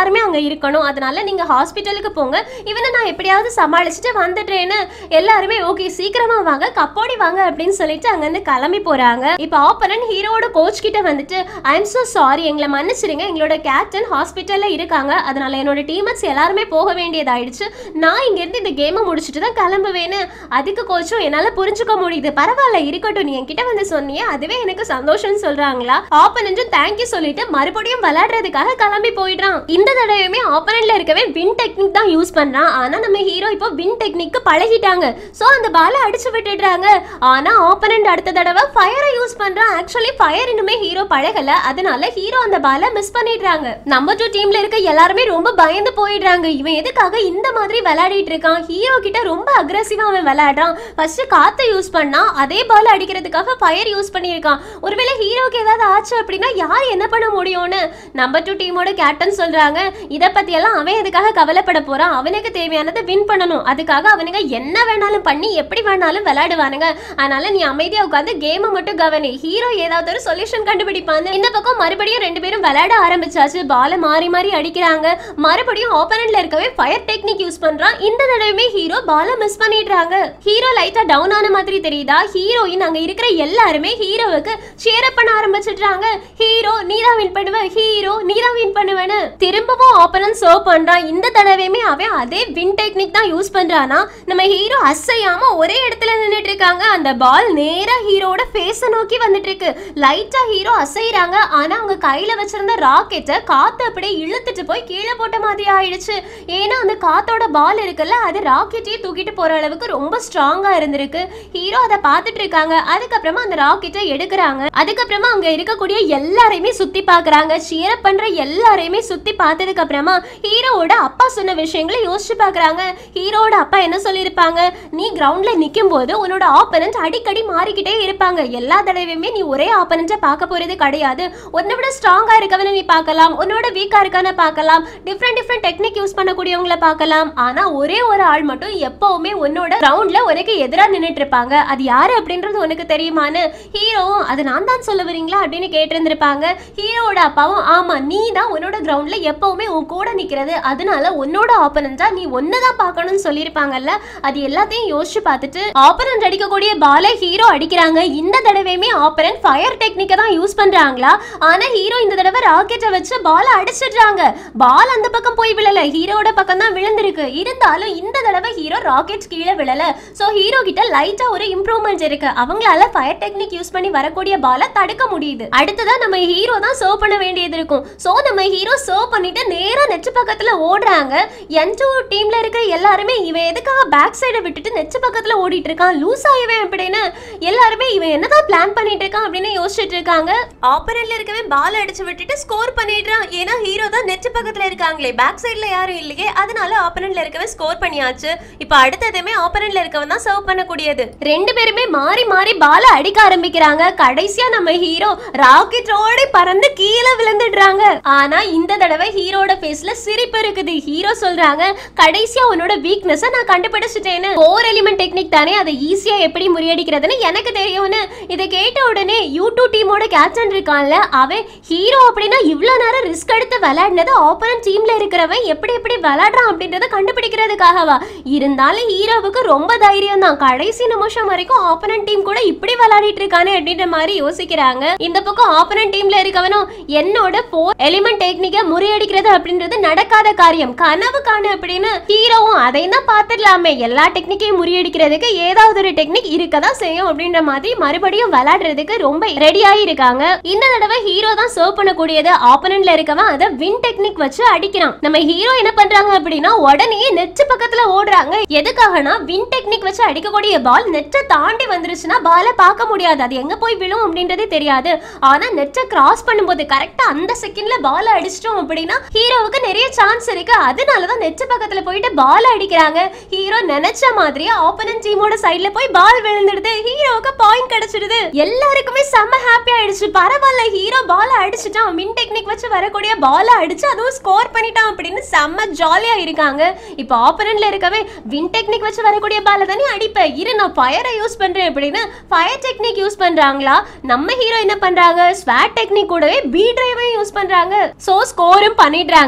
இருக்கணும் அதனால நீங்க ஹாஸ்பிட்டலுக்கு போங்க இவனை நான் எப்படியாவது சமாளிச்சுட்டு வந்துடுறேன்னு எல்லாருமே ஓகே சீக்கிரமா வாங்க கப்போடி வாங்க அப்படின்னு சொல்லிட்டு அங்கிருந்து கிளம்பி போறாங்க இப்போ ஆப்பரன் ஹீரோட கோச் கிட்ட வந்துட்டு ஐ எம் so சாரி எங்களை மன்னிச்சிடுங்க எங்களோட கேப்டன் ஹாஸ்பிட்டல்ல இருக்காங்க அதனால என்னோட டீமர்ஸ் எல்லாருமே போக வேண்டியதாயிடுச்சு நான் இங்க இருந்து இந்த கேமை முடிச்சுட்டு தான் கிளம்புவேன்னு அதுக்கு கோச்சும் என்னால புரிஞ்சுக்க முடியுது பரவாயில்ல இருக்கட்டும் நீ என்கிட்ட வந்து சொன்னியே அதுவே எனக்கு சந்தோஷம்னு சொல்றாங்களா ஆப்பனன்ட்டும் தேங்க்யூ சொல்லிட்டு மறுபடியும் விளையாடுறதுக்காக கிளம்பி போயிடுறான் இந்த தடவையுமே ஆப்பனன்ட்ல இருக்கவே வின் டெக்னிக் தான் யூஸ் பண்றான் ஆனா நம்ம ஹீரோ இப்போ வின் டெக்னிக்கு பழகிட்டாங்க சோ அந்த பாலை அடிச்சு விட்டுடுறாங்க ஆனா ஆப்பனன்ட் அடுத்த தடவை ஃபயரை யூஸ் பண்றான் ஆக்சுவலி ஃபயர் இன்னுமே ஹீரோ பழகல அதனால ஹீரோ அந்த பாலை மிஸ் பண்ணிடுறாங்க நம்ம டூ டீம்ல இருக்க எல்லாருமே ரொம்ப பயந்து போயிடுறாங்க இவன் எதுக்காக இந்த மாதிரி விளையாடிட்டு இருக்கான் ஹீரோ கிட்ட ரொம்ப அக்ரெசிவா அவன் விளையாடுறான் ஃபர்ஸ்ட் காத்தை யூஸ் பண்ணா அதே பால் அடிக்கிறதுக்காக ஃபயர் யூஸ் பண்ணியிருக்கான் ஒருவேளை ஹீரோக்கு ஏதாவது ஆச்சு அப்படின்னா யார் என்ன பண்ண முடியும்னு நம்ம டூ டீமோட கேப்டன் சொல்றாங்க இதை பத்தி எல்லாம் அவன் எதுக்காக கவலைப்பட போறான் அவனுக்கு தேவையானதை வின் பண்ணணும் அதுக்காக அவனுங்க என்ன வேணாலும் பண்ணி எப்படி வேணாலும் விளையாடுவானுங்க அதனால நீ அமைதியா உட்காந்து கேமை மட்டும் கவனி ஹீரோ ஏதாவது ஒரு சொல்யூஷன் கண்டுபிடிப்பான்னு இந்த பக்கம் மறுபடியும் ரெண்டு பேரும் விளையாட ஆரம்பிச்சாச்சு பாலை மாறி மாறி அடிக்கிறாங்க மறுபடியும் ஆப்பனன்ட்ல இருக்கவே ஃபயர் டெக்னிக் யூஸ் பண்றான் இந்த தடவையுமே ஹீரோ பாலை மிஸ் பண்ணிடுறாங்க ஹீரோ லைட்டா டவுன் ஆன மாதிரி தெரியுதா ஹீரோயின் அங்க இருக்கிற எல்லாருமே ஹீரோவுக்கு சேர் பண்ண ஆரம்பிச்சிடுறாங்க ஹீரோ நீதான் வின் பண்ணுவ ஹீரோ நீதான் வின் பண்ணுவேன்னு திரும்பவும் ஆப்பனன்ட் சர்வ் பண்றான் இந்த தடவையுமே அவன் அதே வின் டெக்னிக் தான் யூஸ் பண்றானா நம்ம ஹீரோ அசையாம ஒரே இடத்துல நின்னுட்டு இருக்காங்க அந்த பால் நேரா ஹீரோட ஃபேஸ நோக்கி வந்துட்டு இருக்கு லைட்டா ஹீரோ அசைறாங்க ஆனா அவங்க கையில வச்சிருந்த ராக்கெட்டை காத்து அப்படியே இழுத்துட்டு போய் கீழே போட்ட மாதிரி ஆயிடுச்சு ஏன்னா அந்த காத்தோட பால் இருக்குல்ல அது ராக்கெட்டையே தூக்கிட்டு போற அளவுக்கு ரொம்ப ஸ்ட்ராங்கா இருந்திருக்கு ஹீரோ அதை பார்த்துட்டு இருக்காங்க அதுக்கப்புறமா அந்த ராக்கெட்டை எடுக்கிறாங்க அதுக்கப்புறமா அங்க இருக்கக்கூடிய எல்லாரையுமே சுத்தி பார்க்கறாங்க cheer பண்ற எல்லாரையுமே சுத்தி பார்த்ததுக்கு அப்புறமா ஹீரோவோட அப்பா சொன்ன விஷயங்களை யோசிச்சு பார்க்கறாங்க ஹீரோவோட அப்பா என்ன சொல்லியிருப்பாங்க நீ கிரவுண்ட்ல நிற்கும் போது உன்னோட ஆப்பனண்ட் அடிக்கடி மாறிக்கிட்டே இருப்பாங்க எல்லா தடவையுமே நீ ஒரே ஆப்பனண்ட்டை பார்க்க போறது கிடையாது உன்னை விட ஸ்ட்ராங்கா இருக்கவனை நீ பார்க்கலாம் உன்னோட வீக்கா இருக்கான பார்க்கலாம் டிஃப்ரெண்ட் டிஃப்ரெண்ட் டெக்னிக் யூஸ் பண்ணக்கூடியவங்கள பார்க்கலாம் ஆனா ஒரே ஒரு ஆள் மட்டும் எப்பவுமே உன்னோட கிரவுண்ட்ல உனக்கு எதிராக நின்னுட்டு இருப்பாங்க அது யாரு அப்படின்றது உனக்கு தெரியுமான்னு ஹீரோவும் அது நான் தான் சொல்ல வரீங்களா அப்படின்னு கேட்டிருந்திருப்பாங்க ஹீரோவோட அப்பாவும் ஆமா நீ தான் உன்னோட கிரவுண்ட்ல எப்பவுமே உன் கூட நிக்கிறது அதனால உன்னோட ஆப்பனண்டா நீ ஒன்னதான் பார்க்கணும்னு சொல்லியிருப்பாங்கல்ல அது எல்லாத்தையும் யோசிச்சு பார்த்துட்டு ஆப்பனண்ட் அடிக்கக்கூடிய பாலை ஹீரோ அடிக்கிறாங்க இந்த தடவையுமே ஆப்பனண்ட் ஃபயர் டெக்னிக்கை தான் யூஸ் பண்றாங்களா ஆனா ஹீரோ இந்த தடவை ராக்கெட்டை வச்சு பாலை அடிச்சிடுறாங்க பால் அந்த பக்கம் போய் விழல ஹீரோட பக்கம் தான் விழுந்திருக்கு இருந்தாலும் இந்த தடவை ஹீரோ ராக்கெட் கீழே விழல சோ ஹீரோ கிட்ட லைட்டா ஒரு இம்ப்ரூவ்மெண்ட் இருக்கு அவங்களால ஃபயர் டெக்னிக் யூஸ் பண்ணி வரக்கூடிய பாலை தடுக்க முடியுது அடுத்ததா நம்ம ஹீரோ தான் சர்வ் பண்ண வேண்டியது இருக்கும் சோ நம்ம ஹீரோ சர்வ் பண்ணிட்டு நேரா நெச்சு பக்கத்துல ஓடுறாங்க என் டூ டீம்ல இருக்க எல்லாருமே இவன் எதுக்காக பேக் சைடை விட்டுட்டு நெச்சு பக்கத்துல ஓடிட்டு இருக்கான் லூஸ் ஆயிவன் அப்படின்னு எல்லாருமே இவன் என்னதான் பிளான் பண்ணிட்டு இருக்கான் அப்படின்னு யோசிச்சுட்டு இருக்காங்க ஆப்பரன்ட்ல இருக்கவே பால் அடிச்சு விட்டுட்டு ஸ்கோர் பண்ணிடுறான் ஏன்னா ஹீரோ தான் நெட் பக்கத்துல இருக்காங்களே பேக் சைடுல யாரும் இல்லையே அதனால ஆப்பரன்ட்ல இருக்கவே ஸ்கோர் பண்ணியாச்சு இப்போ அடுத்ததுமே ஆப்பரன்ட்ல இருக்கவன் தான் சர்வ் பண்ணக்கூடியது ரெண்டு பேருமே மாறி மாறி பால அடிக்க ஆரம்பிக்கிறாங்க கடைசியா நம்ம ஹீரோ ராக்கெட்டோட பறந்து கீழே விழுந்துடுறாங்க ஆனா இந்த தடவை ஹீரோட ஃபேஸ்ல சிரிப்பு இருக்குது ஹீரோ சொல்றாங்க கடைசியா உன்னோட வீக்னஸ் நான் கண்டுபிடிச்சிட்டேன்னு போர் எலிமெண்ட் டெக்னிக் தானே அதை ஈஸியா எப்படி முறியடிக்கிறதுன்னு எனக்கு தெரியும்னு இதை கேட்ட உடனே யூ டூ டீமோட கேப்டன் இருக்கான்ல அவன் ஹீரோ அப்படின்னா இவ்வளோ நேரம் ரிஸ்க் எடுத்து விளையாடினது ஆப்போனன்ட் டீம்ல இருக்கிறவன் எப்படி எப்படி விளையாடுறான் அப்படின்றத கண்டுபிடிக்கிறதுக்காகவா இருந்தாலும் ஹீரோவுக்கு ரொம்ப தைரியம் தான் கடைசி நிமிஷம் வரைக்கும் ஆப்போனன்ட் டீம் கூட இப்படி விளையாடிட்டு இருக்கானே அப்படின்ற மாதிரி யோசிக்கிறாங்க இந்த பக்கம் ஆப்போனன்ட் டீம்ல இருக்கவனும் என்னோட போர் எலிமெண்ட் டெக்னிக்கை முறியடிக்கிறது அப்படின்றது நடக்காத காரியம் கனவு காணு அப்படின்னு ஹீரோவும் அதையும் தான் பார்த்துடலாமே எல்லா டெக்னிக்கையும் முறியடிக்கிறதுக்கு ஏதாவது ஒரு டெக்னிக் இருக்கதான் செய்யும் அப்படின்ற மாதிரி மறுபடியும் விளையாடுறதுக்கு ரொம்ப ரெடியாகி இருக்காங்க இந்த தடவை ஹீரோ தான் சர்வ் பண்ணக்கூடியது ஆப்போனன்ட்ல இருக்கவன் அதை வின் டெக்னிக் வச்சு அடிக்கிறான் நம்ம ஹீரோ என்ன பண்றாங்க அப்படின்னா உடனே நெட் பக்கத்துல ஓடுறாங்க எதுக்காகனா வின் டெக்னிக் வச்சு அடிக்கக்கூடிய பால் நெட்டை தாண்டி வந்துருச்சுன்னா பாலை பார்க்க முடியாது அது எங்க போய் விழும் அப்படின்றதே தெரியாது ஆனா நெட்டை கிராஸ் பண்ணும்போது கரெக்டா அந்த செகண்ட்ல பால் அடிச்சிட்டோம் அப்படின்னா ஹீரோவுக்கு நிறைய சான்ஸ் இருக்கு அதனாலதான் நெட் பக்கத்துல போயிட்டு பால் அடிக்கிறாங்க ஹீரோ நினைச்ச மாதிரியே ஆப்போனன்ட் டீமோட சைடுல போய் பால் விழுந்துடுது ஹீரோவுக்கு பாயிண்ட் கிடைச்சிடுது எல்லாருக்குமே செம்ம ஹாப்பி ஆயிடுச்சு பரவாயில்ல ஹீரோ பால் அடிச்சிட்டான் மின் டெக்னிக் வச்சு வரக்கூடிய பால் அடிச்சு அதுவும் ஸ்கோர் பண்ணிட்டான் அப்படின்னு செம்ம ஜாலியா இருக்காங்க இப்போ ஆப்போனன்ட்ல இருக்கவே வின் டெக்னிக் வச்சு வரக்கூடிய பால தானே அடிப்பேன் இரு நான் ஃபயரை யூஸ் பண்றேன் அப்படின்னு ஃபயர் டெக்னிக் யூஸ் பண்றாங்களா நம்ம ஹீரோ என்ன பண்றாங்க ஸ்வாட் டெக்னிக் கூடவே பி டிரைவையும் யூஸ் பண்றாங்க சோ ஸ்கோரும் பண்ணிடுறாங்க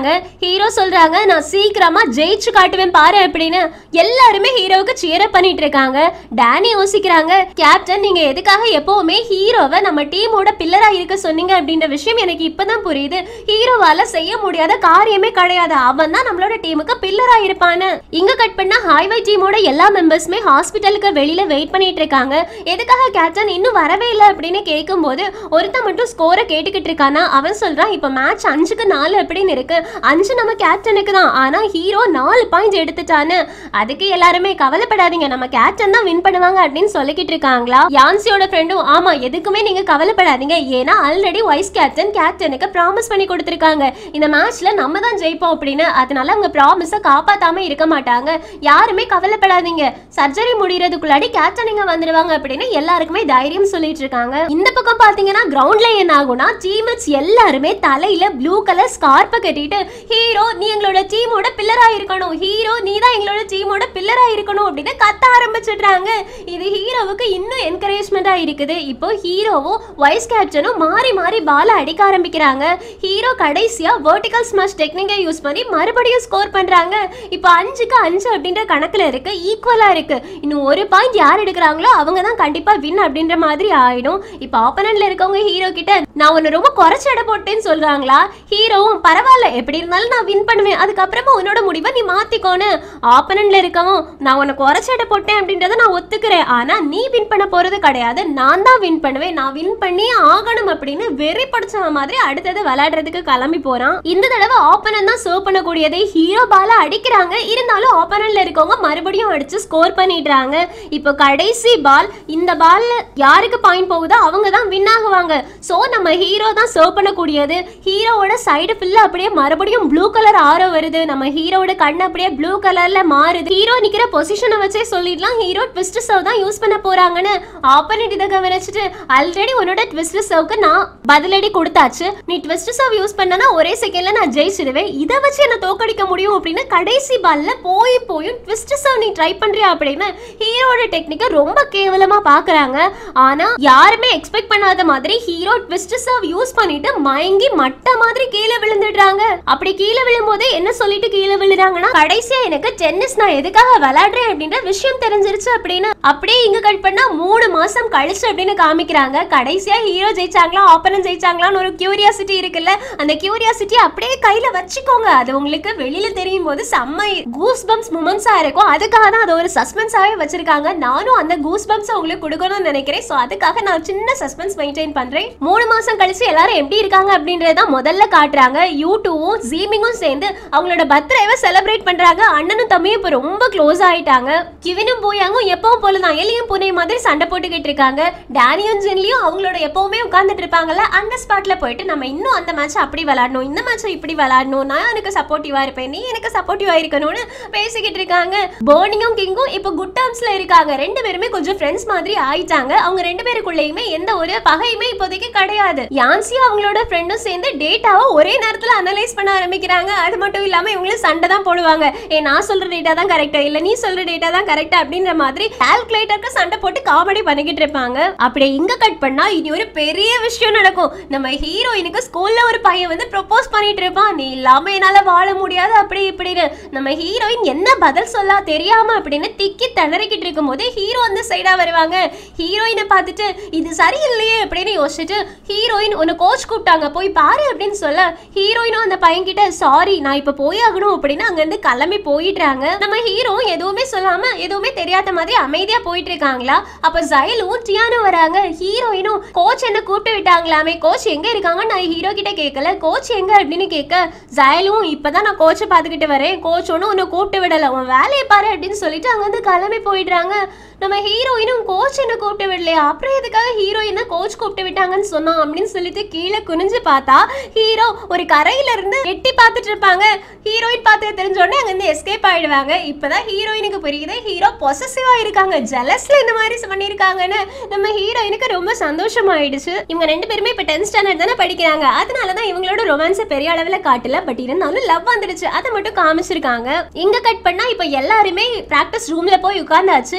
இருக்காங்க ஹீரோ சொல்றாங்க நான் சீக்கிரமா ஜெயிச்சு காட்டுவேன் பாரு அப்படின்னு எல்லாருமே ஹீரோவுக்கு cheer-up பண்ணிட்டு இருக்காங்க டேனி யோசிக்கிறாங்க கேப்டன் நீங்க எதுக்காக எப்பவுமே ஹீரோவை நம்ம டீமோட பில்லரா இருக்க சொன்னீங்க அப்படின்ற விஷயம் எனக்கு இப்பதான் புரியுது ஹீரோவால செய்ய முடியாத காரியமே கிடையாது அவன் தான் நம்மளோட டீமுக்கு பில்லரா இருப்பான்னு இங்க கட் பண்ண ஹைவே டீமோட எல்லா மெம்பர்ஸுமே ஹாஸ்பிட்டலுக்கு வெளியில வெயிட் பண்ணிட்டு இருக்காங்க எதுக்காக கேப்டன் இன்னும் வரவே இல்லை அப்படின்னு கேட்கும்போது ஒருத்தன் மட்டும் ஸ்கோரை கேட்டுக்கிட்டு இருக்கானா அவன் சொல்றான் இப்போ மேட்ச் அஞ்சுக்கு நாலு அப்படின்னு இருக்கு அஞ்சு நம்ம கேப்டனுக்கு தான் ஆனா ஹீரோ நாலு பாயிண்ட் எடுத்துட்டான்னு அதுக்கு எல்லாருமே கவலைப்படாதீங்க நம்ம கேப்டன் தான் வின் பண்ணுவாங்க அப்படின்னு சொல்லிக்கிட்டு இருக்காங்களா யான்சியோட ஃப்ரெண்டும் ஆமா எதுக்குமே நீங்க கவலைப்படாதீங்க ஏன்னா ஆல்ரெடி வைஸ் கேப்டன் கேப்டனுக்கு ப்ராமிஸ் பண்ணி கொடுத்துருக்காங்க இந்த மேட்ச்ல நம்ம தான் ஜெயிப்போம் அப்படின்னு அதனால அவங்க ப்ராமிஸை காப்பாத்தாம இருக்க மாட்டாங்க யாருமே கவலைப்படாதீங்க சர்ஜரி முடியறதுக்குள்ளாடி கேப்டன் இங்க வந்துருவாங்க அப்படின்னு எல்லாருக்குமே தைரியம் சொல்லிட்டு இருக்காங்க இந்த பக்கம் பாத்தீங்கன்னா கிரவுண்ட்ல என்ன ஆகும்னா டீம்மேட்ஸ் எல்லாருமே தலையில ப்ளூ கலர் ஸ்கார்ப்பை கட்டிட்டு ஹீரோ நீ எங்களோட டீமோட பில்லரா இருக்கணும் ஹீரோ நீ தான் எங்களோட டீமோட பில்லரா இருக்கணும் அப்படின்னு கத்த ஆரம்பிச்சிடுறாங்க இது ஹீரோவுக்கு இன்னும் என்கரேஜ்மெண்டா இருக்குது இப்போ ஹீரோவும் வைஸ் கேப்டனும் மாறி மாறி பால அடிக்க ஆரம்பிக்கிறாங்க ஹீரோ கடைசியா வெர்டிகல் ஸ்மாஷ் டெக்னிக்கை யூஸ் பண்ணி மறுபடியும் ஸ்கோர் பண்றாங்க இப்போ அஞ்சுக்கு அஞ்சு அப்படின்ற கணக்குல இருக்கு ஈக்குவலா இருக்கு இன்னும் ஒரு பாயிண்ட் யார் எடுக்கிறாங்களோ அவங்க தான் கண்டிப்பா வின் அப்படின்ற மாதிரி ஆயிடும் இப்போ ஆப்போனன்ட்ல இருக்கவங்க ஹீரோ கிட்ட நான் உன்னை ரொம்ப குறைச்சு எடை போட்டேன்னு சொல்றாங்களா ஹீரோவும் பரவாயில்ல எப்படி இருந்தாலும் நான் வின் பண்ணுவேன் அதுக்கப்புறமா உன்னோட முடிவை நீ மாத்திக்கோன்னு ஆப்போனன்ட்ல இருக்கவும் நான் உன்னை குறைச்சு எடை போட்டேன் அப்படின்றத நான் ஒத்துக்கிறேன் ஆனா நீ வின் பண்ண போறது கிடையாது நான் தான் வின் பண்ணுவேன் நான் வின் பண்ணியே ஆகணும் அப்படின்னு வெறி படிச்சவன் மாதிரி அடுத்தது விளையாடுறதுக்கு கிளம்பி போறான் இந்த தடவை ஆப்பனன் தான் சர்வ் பண்ணக்கூடியதை ஹீரோ பால அடிக்கிறாங்க இருந்தாலும் ஆப்பனன்ட்ல இருக்கவங்க மறுபடியும் அடிச்சு ஸ்கோர் பண்ணிடுறாங்க இப்போ கடைசி பால் இந்த பால்ல யாருக்கு பாயிண்ட் போகுதோ அவங்க தான் வின் ஆகுவாங்க சோ நம்ம ஹீரோ தான் சர்வ் பண்ணக்கூடியது ஹீரோவோட சைடு ஃபுல்லா அப்படியே மறுபடியும் ப்ளூ கலர் ஆரோ வருது நம்ம ஹீரோவோட கண் அப்படியே ப்ளூ கலர்ல மாறுது ஹீரோ நிக்கிற பொசிஷனை வச்சே சொல்லிடலாம் ஹீரோ ட்விஸ்ட் சர்வ் தான் யூஸ் பண்ண போறாங்கன்னு ஆப்போனட் இதை கவனிச்சுட்டு ஆல்ரெடி உன்னோட ட்விஸ்ட் சர்வ்க்கு நான் பதிலடி கொடுத்தாச்சு நீ ட்விஸ்ட் சர்வ் யூஸ் பண்ணனா ஒரே செகண்ட்ல நான் ஜெயிச்சிடுவேன் இதை வச்சு என்ன தோக்கடிக்க முடியும் அப்படின்னு கடைசி பால்ல போய் போயும் ட்விஸ்ட் சர்வ் நீ ட்ரை பண்றியா அப்படின்னு ஹீரோட டெக்னிக்கை ரொம்ப கேவலமா பாக்குறாங்க ஆனா யாருமே எக்ஸ்பெக்ட் பண்ணாத மாதிரி ஹீரோ ட்விஸ்ட் சர்வ் யூஸ் பண்ணிட்டு மயங்கி மட்ட மாதிரி கீழே விழுந்துடுறாங்க அப்படி கீழே விழும்போது என்ன சொல்லிட்டு கீழே விழுறாங்கன்னா கடைசியா எனக்கு டென்னிஸ் நான் எதுக்காக விளையாடுறேன் அப்படின்ற விஷயம் தெரிஞ்சிருச்சு அப்படின்னு அப்படியே இங்க கட் பண்ணா மூணு மாசம் கழிச்சு அப்படின்னு காமிக்கிறாங்க கடைசியா ஹீரோ ஜெயிச்சாங்களா ஆப்பனன் ஜெயிச்சாங்களான்னு ஒரு கியூரியாசிட்டி இருக்குல்ல அந்த கியூரியாசிட்டி அப்படியே கையில வச்சுக்கோங்க அது உங்களுக்கு வெளியில தெரியும் போது செம்ம கூஸ் பம்ப்ஸ் மூமெண்ட்ஸா இருக்கும் அதுக்காக தான் அது ஒரு சஸ்பென்ஸாவே வச்சிருக்காங்க நானும் அந்த கூஸ் பம்ப்ஸ் உங்களுக்கு கொடுக்கணும்னு நினைக்கிறேன் ஸோ அதுக்காக நான் சின்ன சஸ்பென்ஸ் மெயின்டைன் பண்றேன் மூணு மாசம் கழிச்சு எல்லாரும் எப்படி இருக்காங்க அப்படின்றத முதல்ல காட்டுறாங்க யூடியூவும் ஜீமிங்கும் சேர்ந்து அவங்களோட பர்த்டேவை செலிப்ரேட் பண்றாங்க அண்ணனும் தம்பியும் இப்போ ரொம்ப க்ளோஸ் ஆயிட்டாங்க கிவினும் போயாங்கும் எப்பவும் போல தான் எலியும் பூனை மாதிரி சண்டை போட்டுக்கிட்டு இருக்காங்க டேனியும் ஜின்லியும் அவங்களோட எப்பவுமே உட்கார்ந்துட்டு இருப்பாங்கல்ல அந்த ஸ்பாட்ல போயிட்டு நம்ம இன்னும் அந்த மேட்ச் அப்படி விளையாடணும் இந்த மேட்ச் இப்படி விளையாடணும் நான் எனக்கு சப்போர்ட்டிவா இருப்பேன் நீ எனக்கு சப்போர்ட்டிவா இருக்கணும்னு பேசிக்கிட்டு இருக்காங்க போர்னியும் கிங்கும் இப்போ குட் டேர்ம்ஸ்ல இருக்காங்க ரெண்டு பேருமே கொஞ்சம் ஃப்ரெண்ட்ஸ் மாதிரி ஆயிட்டாங்க அவங்க ரெண்டு பேருக்குள்ளேயுமே எந்த ஒரு பகையுமே இப்போதைக்கு கிடையாது யான்சியும் அவங்களோட ஃப்ரெண்டும் சேர்ந்து டேட்டாவை ஒரே நேரத்துல அனலைஸ் பண்ண ஆரம்பிக்கிறாங்க அது மட்டும் இல்லாம இவங்களும் சண்டை தான் போடுவாங்க ஏ நான் சொல்ற டேட்டா தான் கரெக்டா இல்ல நீ சொல்ற டேட்டா தான் கரெக்டா அப்படின்ற மாதிரி கால்குலேட்டருக்கு சண்டை போட்டு காமெடி பண்ணிக்கிட்டு இருப்பாங்க அப்படியே இங்க கட் பண்ணா இனி ஒரு பெரிய விஷயம் நடக்கும் நம்ம ஹீரோயினுக்கு ஸ்கூல்ல ஒரு பையன் வந்து ப்ரொபோஸ் பண்ணிட்டு இருப்பான் நீ இல்லாம என்னால வாழ முடியாது அப்படி இப்படின்னு நம்ம ஹீரோயின் என்ன பதில் சொல்ல தெரியாம அப்படின்னு திக்கி திணறிக்கிட்டு இருக்கும்போது ஹீரோ அந்த சைடா வருவாங்க ஹீரோயினை பார்த்துட்டு இது சரியில்லையே அப்படின்னு யோசிச்சுட்டு ஹீரோயின் உன்னை கோச் கூப்பிட்டாங்க போய் பாரு அப்படின்னு சொல்ல ஹீரோயினும் அந்த பையன் கிட்ட சாரி நான் இப்ப போய் ஆகணும் அப்படின்னு அங்க இருந்து கிளம்பி போயிடுறாங்க நம்ம ஹீரோ எதுவுமே சொல்லாம எதுவுமே தெரியாத மாதிரி அமைதியா போயிட்டு இருக்காங்களா அப்ப ஜயலும் டியானும் வராங்க ஹீரோயினும் கோச் என்ன கூப்பிட்டு விட்டாங்களாமே கோச் எங்க இருக்காங்க நான் ஹீரோ கிட்ட கேட்கல கோச் எங்க அப்படின்னு கேட்க ஜயலும் இப்பதான் நான் கோச்சை பார்த்துக்கிட்டு வரேன் கோச் ஒன்றும் உன்னை கூப்பிட்டு விடல உன் வேலையை பாரு அப்படின்னு சொல்லிட்டு அங்க இருந்து கிளம்பி போயிடுறாங்க நம்ம ஹீரோயினும் கோச் என்ன கூப்பிட்டு விடலையா அப்புறம் எதுக்காக ஹீரோயினை கோச் கூப்பிட்டு விட்டாங்கன்னு சொன்னோம் அப்படின்னு சொல்லிட்டு கீழே குனிஞ்சு பார்த்தா ஹீரோ ஒரு கரையில இருந்து எட்டி பார்த்துட்டு இருப்பாங்க ஹீரோயின் பார்த்து தெரிஞ்ச உடனே அங்க இருந்து எஸ்கேப் ஆயிடுவாங்க இப்பதான் ஹீரோயினுக்கு புரியுது ஹீரோ பொசசிவா இருக்காங்க ஜெலஸ்ல இந்த மாதிரி பண்ணிருக்காங்கன்னு நம்ம ஹீரோயினுக்கு ரொம்ப சந்தோஷமாயிடுச்சு இவங்க ரெண்டு பேருமே இப்ப டென்த் ஸ்டாண்டர்ட் தானே படிக்கிறாங்க அதனாலதான் இவங்களோட ரொமான்ஸை பெரிய அளவுல காட்டல பட் இருந்தாலும் லவ் வந்துடுச்சு அதை மட்டும் காமிச்சிருக்காங்க இங்க கட் பண்ணா இப்ப எல்லாருமே பிராக்டிஸ் ரூம்ல போய் உட்கார்ந்தாச்சு கேப்டன்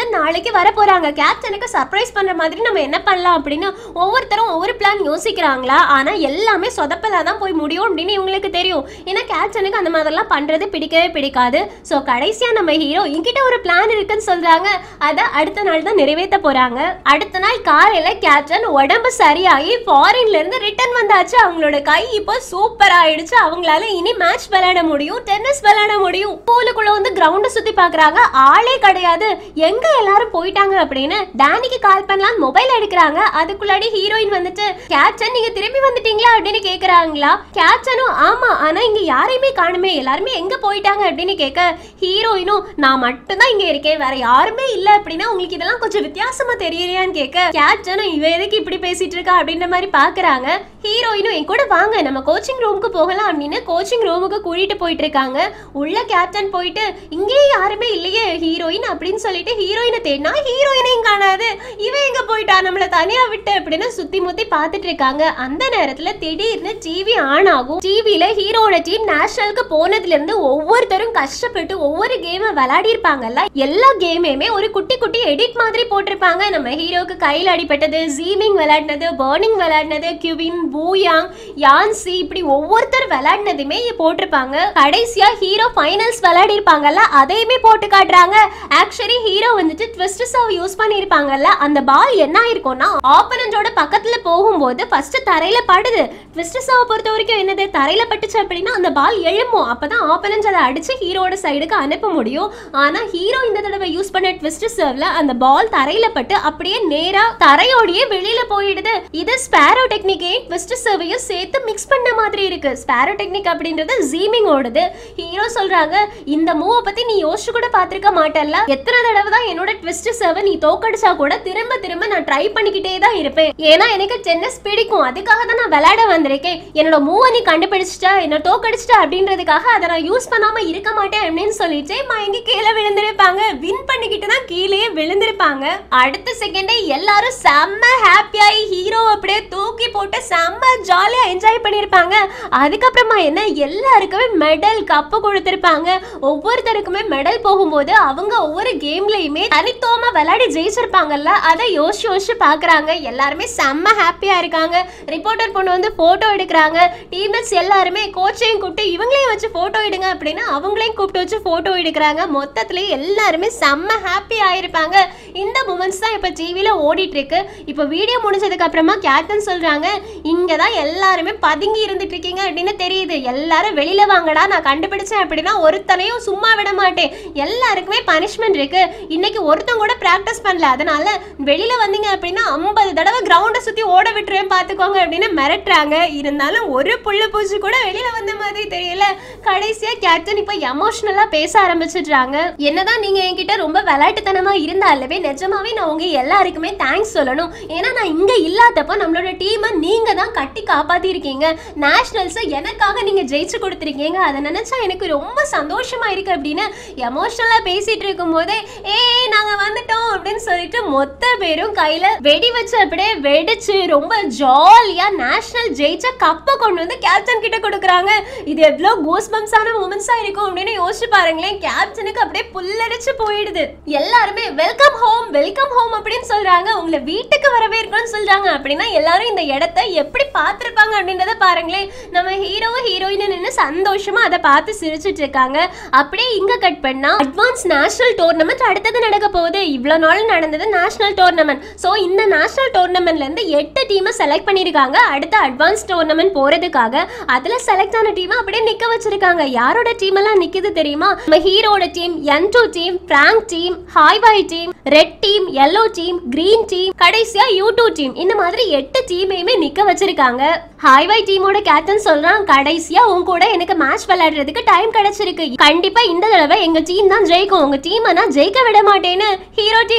கேப்டன் நாளைக்கு வர போறாங்க கேப்டனுக்கு சர்ப்ரைஸ் பண்ற மாதிரி நம்ம என்ன பண்ணலாம் அப்படின்னு ஒவ்வொருத்தரும் ஒவ்வொரு பிளான் யோசிக்கிறாங்களா ஆனா எல்லாமே சொதப்பலா தான் போய் முடியும் அப்படின்னு இவங்களுக்கு தெரியும் ஏன்னா கேப்டனுக்கு அந்த மாதிரிலாம் பண்றது பிடிக்கவே பிடிக்காது ஸோ கடைசியா நம்ம ஹீரோ என்கிட்ட ஒரு பிளான் இருக்குன்னு சொல்றாங்க அதை அடுத்த நாள் தான் நிறைவேற்ற போறாங்க அடுத்த நாள் காலையில கேப்டன் உடம்பு சரியாகி ஃபாரின்ல இருந்து ரிட்டர்ன் வந்தாச்சு அவங்களோட கை இப்போ சூப்பர் ஆயிடுச்சு அவங்களால இனி மேட்ச் விளையாட முடியும் டென்னிஸ் விளையாட முடியும் பூலுக்குள்ள வந்து கிரவுண்ட சுத்தி பாக்குறாங்க ஆளே கிடையாது எங்க எல்லாரும் போயிட்டாங்க அப்படின்னு டேனிக்கு கால் பண்ணலாம் மொபைல் எடுக்கிறாங்க அதுக்குள்ளாடி ஹீரோயின் வந்துட்டு கேப்டன் நீங்க திரும்பி வந்துட்டீங்களா அப்படின்னு கேக்குறாங்களா கேப்டனும் ஆமா ஆனா இங்க யாரையுமே காணுமே எல்லாருமே எங்க போயிட்டாங்க அப்படின்னு கேட்க ஹீரோயினும் நான் மட்டும்தான் இங்க இருக்கேன் வேற யாருமே இல்ல அப்படின்னா உங்களுக்கு இதெல்லாம் கொஞ்சம் வித்தியாசமா தெரியலையான்னு கேட்க கேப்டனும் இவ எதுக்கு இப்படி பேசிட்டு இருக்கா அப்படின்ற மாதிரி பாக்குறாங்க ஹீரோயினும் என் கூட வாங்க நம்ம கோச்சிங் ரூமுக்கு போகலாம் அப்படின்னு கோச்சிங் ரூமுக்கு கூட்டிட்டு போயிட்டு இருக்காங்க உள்ள கேப்டன் போயிட்டு இங்கேயே யாருமே இல்லையே ஹீரோயின் அப்படின்னு சொல்லிட்டு ஹீரோயினை தேடினா ஹீரோயினையும் காணாது இவன் எங்க போயிட்டா நம்மள தனியா விட்டு அப்படின்னு சுத்தி முத்தி பார்த்துட்டு இருக்காங்க அந்த நேரத்துல திடீர்னு டிவி ஆன் ஆகும் டிவில ஹீரோட டீம் நேஷனலுக்கு போனதுல இருந்து ஒவ்வொருத்தரும் கஷ்டப்பட்டு ஒவ்வொரு கேமை விளையாடி இருப்பாங்கல்ல எல்லா கேமையுமே ஒரு குட்டி குட்டி எடிட் மாதிரி போட்டிருப்பாங்க நம்ம ஹீரோக்கு கையில் அடிபட்டது ஜீமிங் விளையாடினது பர்னிங் விளையாடினது கியூவின் பூயாங் யான்சி இப்படி ஒவ்வொருத்தர் விளையாடினதுமே போட்டிருப்பாங்க கடைசியா ஹீரோ ஃபைனல்ஸ் விளையாடி இருப்பாங்கல்ல அதையுமே போட்டு காட்டுறாங்க ஆக்சுவலி ஹீரோ வந்துட்டு ட்விஸ்ட் சர்வ் யூஸ் பண்ணியிருப்பாங்கல்ல அந்த பால் என்ன ஆயிருக்கும்னா ஆப்பனண்டோட பக்கத்துல போகும்போது ஃபர்ஸ்ட் தரையில படுது ட்விஸ்ட் சர்வ் பொறுத்த வரைக்கும் என்னது தரையில பட்டுச்சு அப்படின்னா அந்த பால் எழும்பும் அப்பதான் ஆப்பனன்ட் அதை அடிச்சு ஹீரோட சைடுக்கு அனுப்ப முடியும் ஆனா ஹீரோ இந்த தடவை யூஸ் பண்ண ட்விஸ்ட் சர்வ்ல அந்த பால் தரையில பட்டு அப்படியே நேரா தரையோடயே வெளியில போயிடுது இது ஸ்பேரோ டெக்னிக்கே ட்விஸ்ட் சர்வையும் சேர்த்து மிக்ஸ் பண்ண மாதிரி இருக்கு ஸ்பேரோ டெக்னிக் அப்படின்றது ஜீமிங் ஓடுது ஹீரோ சொல்றாங்க இந்த மூவ பத்தி நீ யோசிச்சு கூட பார்த்திருக்க மாட்டல்ல எத்தனை தடவை தான் என்னோட ட்விஸ்ட் சர்வை நீ தோக்கடிச்சா கூட திரும்ப திரும்ப நான் ட்ரை பண்ணிக்கிட்டே தான் இருப்பேன் ஏன்னா எனக்கு டென்னிஸ் பிடிக்கும் அதுக்காக தான் நான் விளையாட வந்திருக்கேன் என்னோட மூவை நீ கண்டுபிடிச்சிட்ட என்ன தோக்கடிச்சிட்ட அப்படின்றதுக்காக அதை நான் யூஸ் பண்ணாம இருக்க மாட்டேன் அப்படின்னு சொல்லிட்டு மயங்கி கீழே விழுந்திருப்பாங்க வின் பண்ணிக்கிட்டு தான் கீழே விழுந்திருப்பாங்க அடுத்த செகண்டே எல்லாரும் செம்ம ஹாப்பியாகி ஹீரோ அப்படியே தூக்கி போட்டு செம்ம ஜாலியா என்ஜாய் பண்ணியிருப்பாங்க அதுக்கப்புறமா என்ன எல்லாருக்குமே மெடல் கப்பு கொடுத்திருப்பாங்க ஒவ்வொருத்தருக்குமே மெடல் போகும்போது அவங்க ஒவ்வொரு கேம்லயுமே தனித்துவமா விளையாடி ஜெயிச்சிருப்பாங்கல்ல அதை யோசிச்சு யோசிச்சு பாக்குறாங்க எல்லாருமே செம்ம ஹாப்பியா இருக்காங்க ரிப்போர்ட்டர் பொண்ணு வந்து போட்டோ எடுக்கிறாங்க டீம்மேட்ஸ் எல்லாருமே கோச்சையும் கூப்பிட்டு இவங்களையும் வச்சு போட்டோ எடுங்க அப்படின்னு அவங்களையும் கூப்பிட்டு வச்சு போட்டோ எடுக்கிறாங்க மொத்தத்துல எல்லாருமே செம்ம ஹாப்பி ஆயிருப்பாங்க இந்த மூமெண்ட்ஸ் தான் இப்போ டிவியில் ஓடிட்டு இருக்கு இப்போ வீடியோ முடிஞ்சதுக்கு அப்புறமா கேப்டன் சொல்றாங்க இங்க தான் எல்லாருமே பதுங்கி இருந்துட்டு இருக்கீங்க அப்படின்னு தெரியுது எல்லாரும் வெளியில வாங்கடா நான் கண்டுபிடிச்சேன் அப்படின்னா ஒருத்தனையும் சும்மா விட மாட்டேன் எல்லாருக்குமே பனிஷ்மெண்ட் இருக்கு இன்னைக்கு ஒருத்தன் கூட பிராக்டிஸ் பண்ணல அதனால வெளியில வந்தீங்க அப்படின்னா ஐம்பது தடவை கிரவுண்டை சுத்தி ஓட விட்டுருவேன் பார்த்துக்கோங்க அப்படின்னு மிரட்டுறாங்க இருந்தாலும் ஒரு புல்லு பூச்சி கூட வெளியில வந்த மாதிரி தெரியல கடைசியா கேப்டன் இப்போ எமோஷனலா பேச ஆரம்பிச்சிடுறாங்க என்னதான் நீங்க என்கிட்ட ரொம்ப விளையாட்டுத்தனமா இருந்தாலுமே நிஜமாவே நான் உங்க எல்லாருக்குமே தேங்க்ஸ் சொல்லணும் ஏன்னா நான் இங்க இல்லாதப்போ நம்மளோட டீமை நீங்க தான் கட்டி காப்பாத்திருக்கீங்க நேஷனல்ஸை எனக்காக நீங்க ஜெயிச்சு கொடுத்துருக்கீங்க அதை நினைச்சா எனக்கு ரொம்ப சந்தோஷமா இருக்கு அப்படின்னு எமோஷனலா பேசிட்டு இருக்கும் போதே ஏய் நாங்க வந்துட்டோம் அப்படின்னு சொல்லிட்டு மொத்த பேரும் கையில வெடி வச்சு அப்படியே வெடிச்சு ரொம்ப ஜாலியா நேஷனல் ஜெயிச்ச கப்பை கொண்டு வந்து கேப்டன் கிட்ட கொடுக்குறாங்க இது எவ்வளோ கோஸ் பம்ஸான மூமெண்ட்ஸா இருக்கும் அப்படின்னு யோசிச்சு பாருங்களேன் கேப்டனுக்கு அப்படியே புல்லரிச்சு போயிடுது எல்லாருமே வெல்கம் ஹோம் வெல்கம் ஹோம் அப்படின்னு சொல்றாங்க உங்களை வீட்டுக்கு வரவேற்கணும்னு சொல்றாங்க அப்படின்னா எல்லாரும் இந்த இடத்த எப்படி பார்த்திருப்பாங்க அப்படின்றத பாருங்களேன் நம்ம ஹீரோவும் ஹீரோயின் நின்று சந்தோஷமா அதை பார்த்து சிரிச்சிட்டு இருக்காங்க அப்படியே இங்க கட் பண்ணா அட்வான்ஸ் நேஷனல் டோர்னமெண்ட் அடுத்தது நடக்க போகுது இவ்வளோ நாள் நடந்தது நேஷனல் டோர்னமெண்ட் ஸோ இந்த நேஷனல் டோர்னமெண்ட்ல இருந்து எட்டு டீமை செலக்ட் பண்ணியிருக்காங்க அடுத்த அட்வான்ஸ் டோர்னமெண்ட் போறதுக்காக அதுல செலக்ட் ஆன டீமை அப்படியே நிக்க வச்சிருக்காங்க யாரோட டீம் எல்லாம் நிக்குது தெரியுமா நம்ம ஹீரோட team N two team Frank team hi bye team red team yellow team green team கடைசியா யூ டூ டீம் இந்த மாதிரி எட்டு டீமையுமே நிக்க வச்சிருக்காங்க ஹாய்வாய் டீமோட கேப்டன் சொல்றான் கடைசியா உன் கூட எனக்கு மேட்ச் விளையாடுறதுக்கு டைம் கிடைச்சிருக்கு கண்டிப்பா இந்த தடவை எங்க டீம் தான் ஜெயிக்கும் உங்க டீமை நான் ஜெயிக்க விட மாட்டேன்னு ஹீரோ டீம் கேப்டன்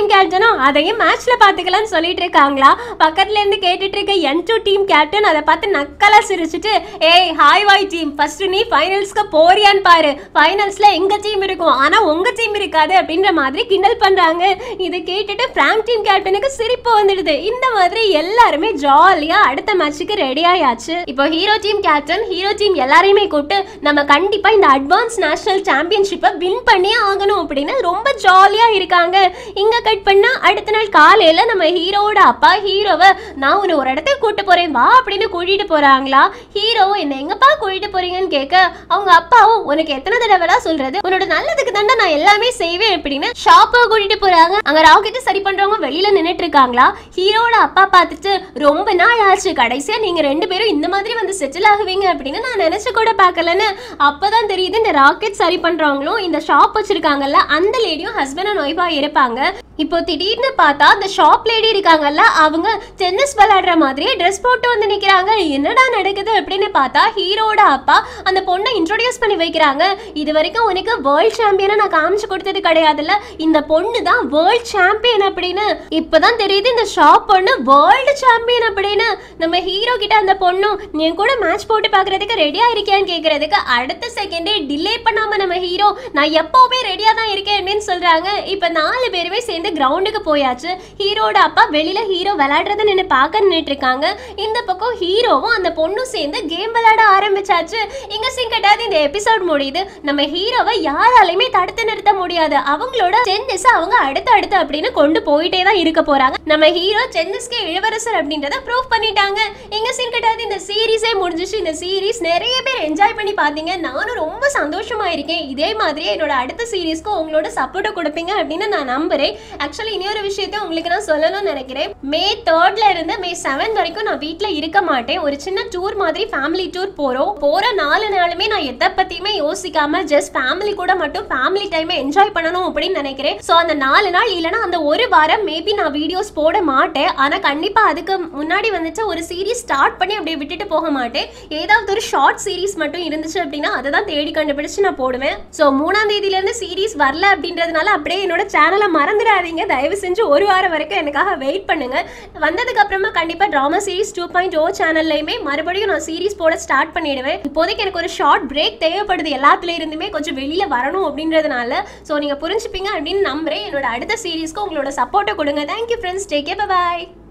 பார்க்கணும் அதையும் மேட்ச்ல பாத்துக்கலாம்னு சொல்லிட்டு இருக்காங்களா பக்கத்துல இருந்து கேட்டுட்டு இருக்க என் டூ டீம் கேப்டன் அதை பார்த்து நக்கலா சிரிச்சுட்டு ஏய் ஹாய் வாய் டீம் ஃபர்ஸ்ட் நீ ஃபைனல்ஸ்க்கு போறியான்னு பாரு ஃபைனல்ஸ்ல எங்க டீம் இருக்கும் ஆனா உங்க டீம் இருக்காது அப்படின்ற மாதிரி கிண்டல் பண்றாங்க இதை கேட்டுட்டு பிராங்க் டீம் கேப்டனுக்கு சிரிப்பு வந்துடுது இந்த மாதிரி எல்லாருமே ஜாலியா அடுத்த மேட்ச்சுக்கு ரெடி ஆயாச்சு இப்போ hero team captain hero team எல்லாரையுமே கூப்பிட்டு நம்ம கண்டிப்பா இந்த அட்வான்ஸ் நேஷனல் சாம்பியன்ஷிப்பை வின் பண்ணியே ஆகணும் அப்படின்னு ரொம்ப ஜாலியா இருக்காங்க இங்க கட் பண்ணா அடுத்த நாள் காலையில நம்ம ஹீரோவோட அப்பா ஹீரோவை நான் உன்னை ஒரு இடத்துக்கு கூட்டு போறேன் வா அப்படின்னு கூட்டிட்டு போறாங்களா ஹீரோ என்ன எங்கப்பா கூட்டிட்டு போறீங்கன்னு கேட்க அவங்க அப்பாவும் உனக்கு எத்தனை தடவை சொல்றது உன்னோட நல்லதுக்கு தாண்டா நான் எல்லாமே செய்வேன் அப்படின்னு ஷாப்பை கூட்டிட்டு போறாங்க அங்க ராக்கெட் சரி பண்றவங்க வெளியில நின்னுட்டு இருக்காங்களா ஹீரோட அப்பா பார்த்துட்டு ரொம்ப நாள் ஆச்சு கடைசியா நீங்க ரெண்டு பேரும் இந்த மாதிரி வந்து செட்டில் ஆகுவீங்க அப்படின்னு நான் நினைச்சு கூட பார்க்கலன்னு அப்பதான் தெரியுது இந்த ராக்கெட் சரி பண்றவங்களும் இந்த ஷாப் வச்சிருக்காங்கல்ல அந்த லேடியும் ஹஸ்பண்ட் அண்ட் ஒய்ஃபா இருப்பாங்க இப்போ திடீர்னு பார்த்தா அந்த ஷாப் லேடி இருக்காங்கல்ல அவங்க டென்னிஸ் விளையாடுற மாதிரியே ட்ரெஸ் போட்டு வந்து நிக்கிறாங்க என்னடா நடக்குது அப்படின்னு பார்த்தா ஹீரோட அப்பா அந்த பொண்ணை இன்ட்ரோடியூஸ் பண்ணி வைக்கிறாங்க இது வரைக்கும் உனக்கு வேர்ல்ட் சாம்பியனை நான் காமிச்சு கொடுத்தது கிடையாதுல்ல இந்த பொண்ணு தான் வேர்ல்ட் சாம்பியன் அப்படின்னு இப்பதான் தெரியுது இந்த ஷாப் பொண்ணு வேர்ல்டு சாம்பியன் அப்படின்னு நம்ம ஹீரோ கிட்ட அந்த பொண்ணும் நீ என் கூட மேட்ச் போட்டு பார்க்கறதுக்கு ரெடியா இருக்கியான்னு கேட்கறதுக்கு அடுத்த செகண்டே டிலே பண்ணாம நம்ம ஹீரோ நான் எப்பவுமே ரெடியா தான் இருக்கேன் அப்படின்னு சொல்றாங்க இப்ப நாலு பேருமே சேர்ந்து கிரவுண்டுக்கு போயாச்சு ஹீரோட அப்பா வெளியில ஹீரோ விளையாடுறத நின்று பார்க்க நின்றுட்டு இருக்காங்க இந்த பக்கம் ஹீரோவும் அந்த பொண்ணும் சேர்ந்து கேம் விளையாட ஆரம்பிச்சாச்சு இங்க சிங்கட்டாது இந்த எபிசோட் முடியுது நம்ம ஹீரோவை யாராலையுமே தடுத்து நிறுத்த முடியாது அவங்களோட டென்னிஸ் அவங்க அடுத்து அடுத்து அப்படின்னு கொண்டு போயிட்டே தான் இருக்க போறாங்க நம்ம ஹீரோ டென்னிஸ்க்கு இளவரசர் அப்படின்றத ப்ரூவ் பண்ணிட்டாங்க எங்க சிங்கட்டாது இந்த சீரீஸே முடிஞ்சிச்சு இந்த சீரீஸ் நிறைய பேர் என்ஜாய் பண்ணி பார்த்தீங்க நானும் ரொம்ப சந்தோஷமா இருக்கேன் இதே மாதிரி என்னோட அடுத்த சீரீஸ்க்கு உங்களோட சப்போர்ட்டை கொடுப்பீங்க அப்படின்னு நான் நம்புறேன் ஆக்சுவலி இன்னொரு விஷயத்தை உங்களுக்கு நான் சொல்லணும்னு நினைக்கிறேன் மே தேர்ட்ல இருந்து மே செவன் வரைக்கும் நான் வீட்ல இருக்க மாட்டேன் ஒரு சின்ன டூர் மாதிரி ஃபேமிலி டூர் போறோம் போற நாலு நாளுமே நான் எதை பத்தியுமே யோசிக்காம ஜஸ்ட் ஃபேமிலி கூட மட்டும் ஃபேமிலி டைமை என்ஜாய் பண்ணணும் அப்படின்னு நினைக்கிறேன் ஸோ அந்த நாலு நாள் இல்லைன்னா அந்த ஒரு வாரம் மேபி நான் வீடியோஸ் போட மாட்டேன் ஆனா கண்டிப்பா அதுக்கு முன்னாடி வந்துட்டு ஒரு சீரிஸ் ஸ்டார்ட் பண்ணி அப்படியே விட்டுட்டு போக மாட்டேன் ஏதாவது ஒரு ஷார்ட் சீரிஸ் மட்டும் இருந்துச்சு அப்படின்னா அதை தான் தேடி கண்டுபிடிச்சு நான் போடுவேன் ஸோ மூணாம் தேதியில இருந்து சீரிஸ் வரல அப்படின்றதுனால அப்படியே என்னோட சேனலை மறந்துடாதீங்க தயவு செஞ்சு ஒரு வாரம் வரைக்கும் எனக்காக வெயிட் பண்ணுங்க வந்ததுக்கு அப்புறமா கண்டிப்பா drama series two point O சேனல்லையுமே மறுபடியும் நான் சீரிஸ் போட ஸ்டார்ட் பண்ணிடுவேன் இப்போதைக்கு எனக்கு ஒரு ஷார்ட் பிரேக் தேவைப்படுது எல்லாத்துல இருந்துமே கொஞ்சம் வெளியில வரணும் அப்படின்றதுனால ஸோ நீங்க புரிஞ்சுப்பீங்க அப்படின்னு நம்புறேன் என்னோட அடுத்த சீரிஸ்க்கு உங்களோட சப்போர்ட்டை கொடுங்க தேங்க்யூ ஃப்ரெண்ட்ஸ் டேக் கே பாய்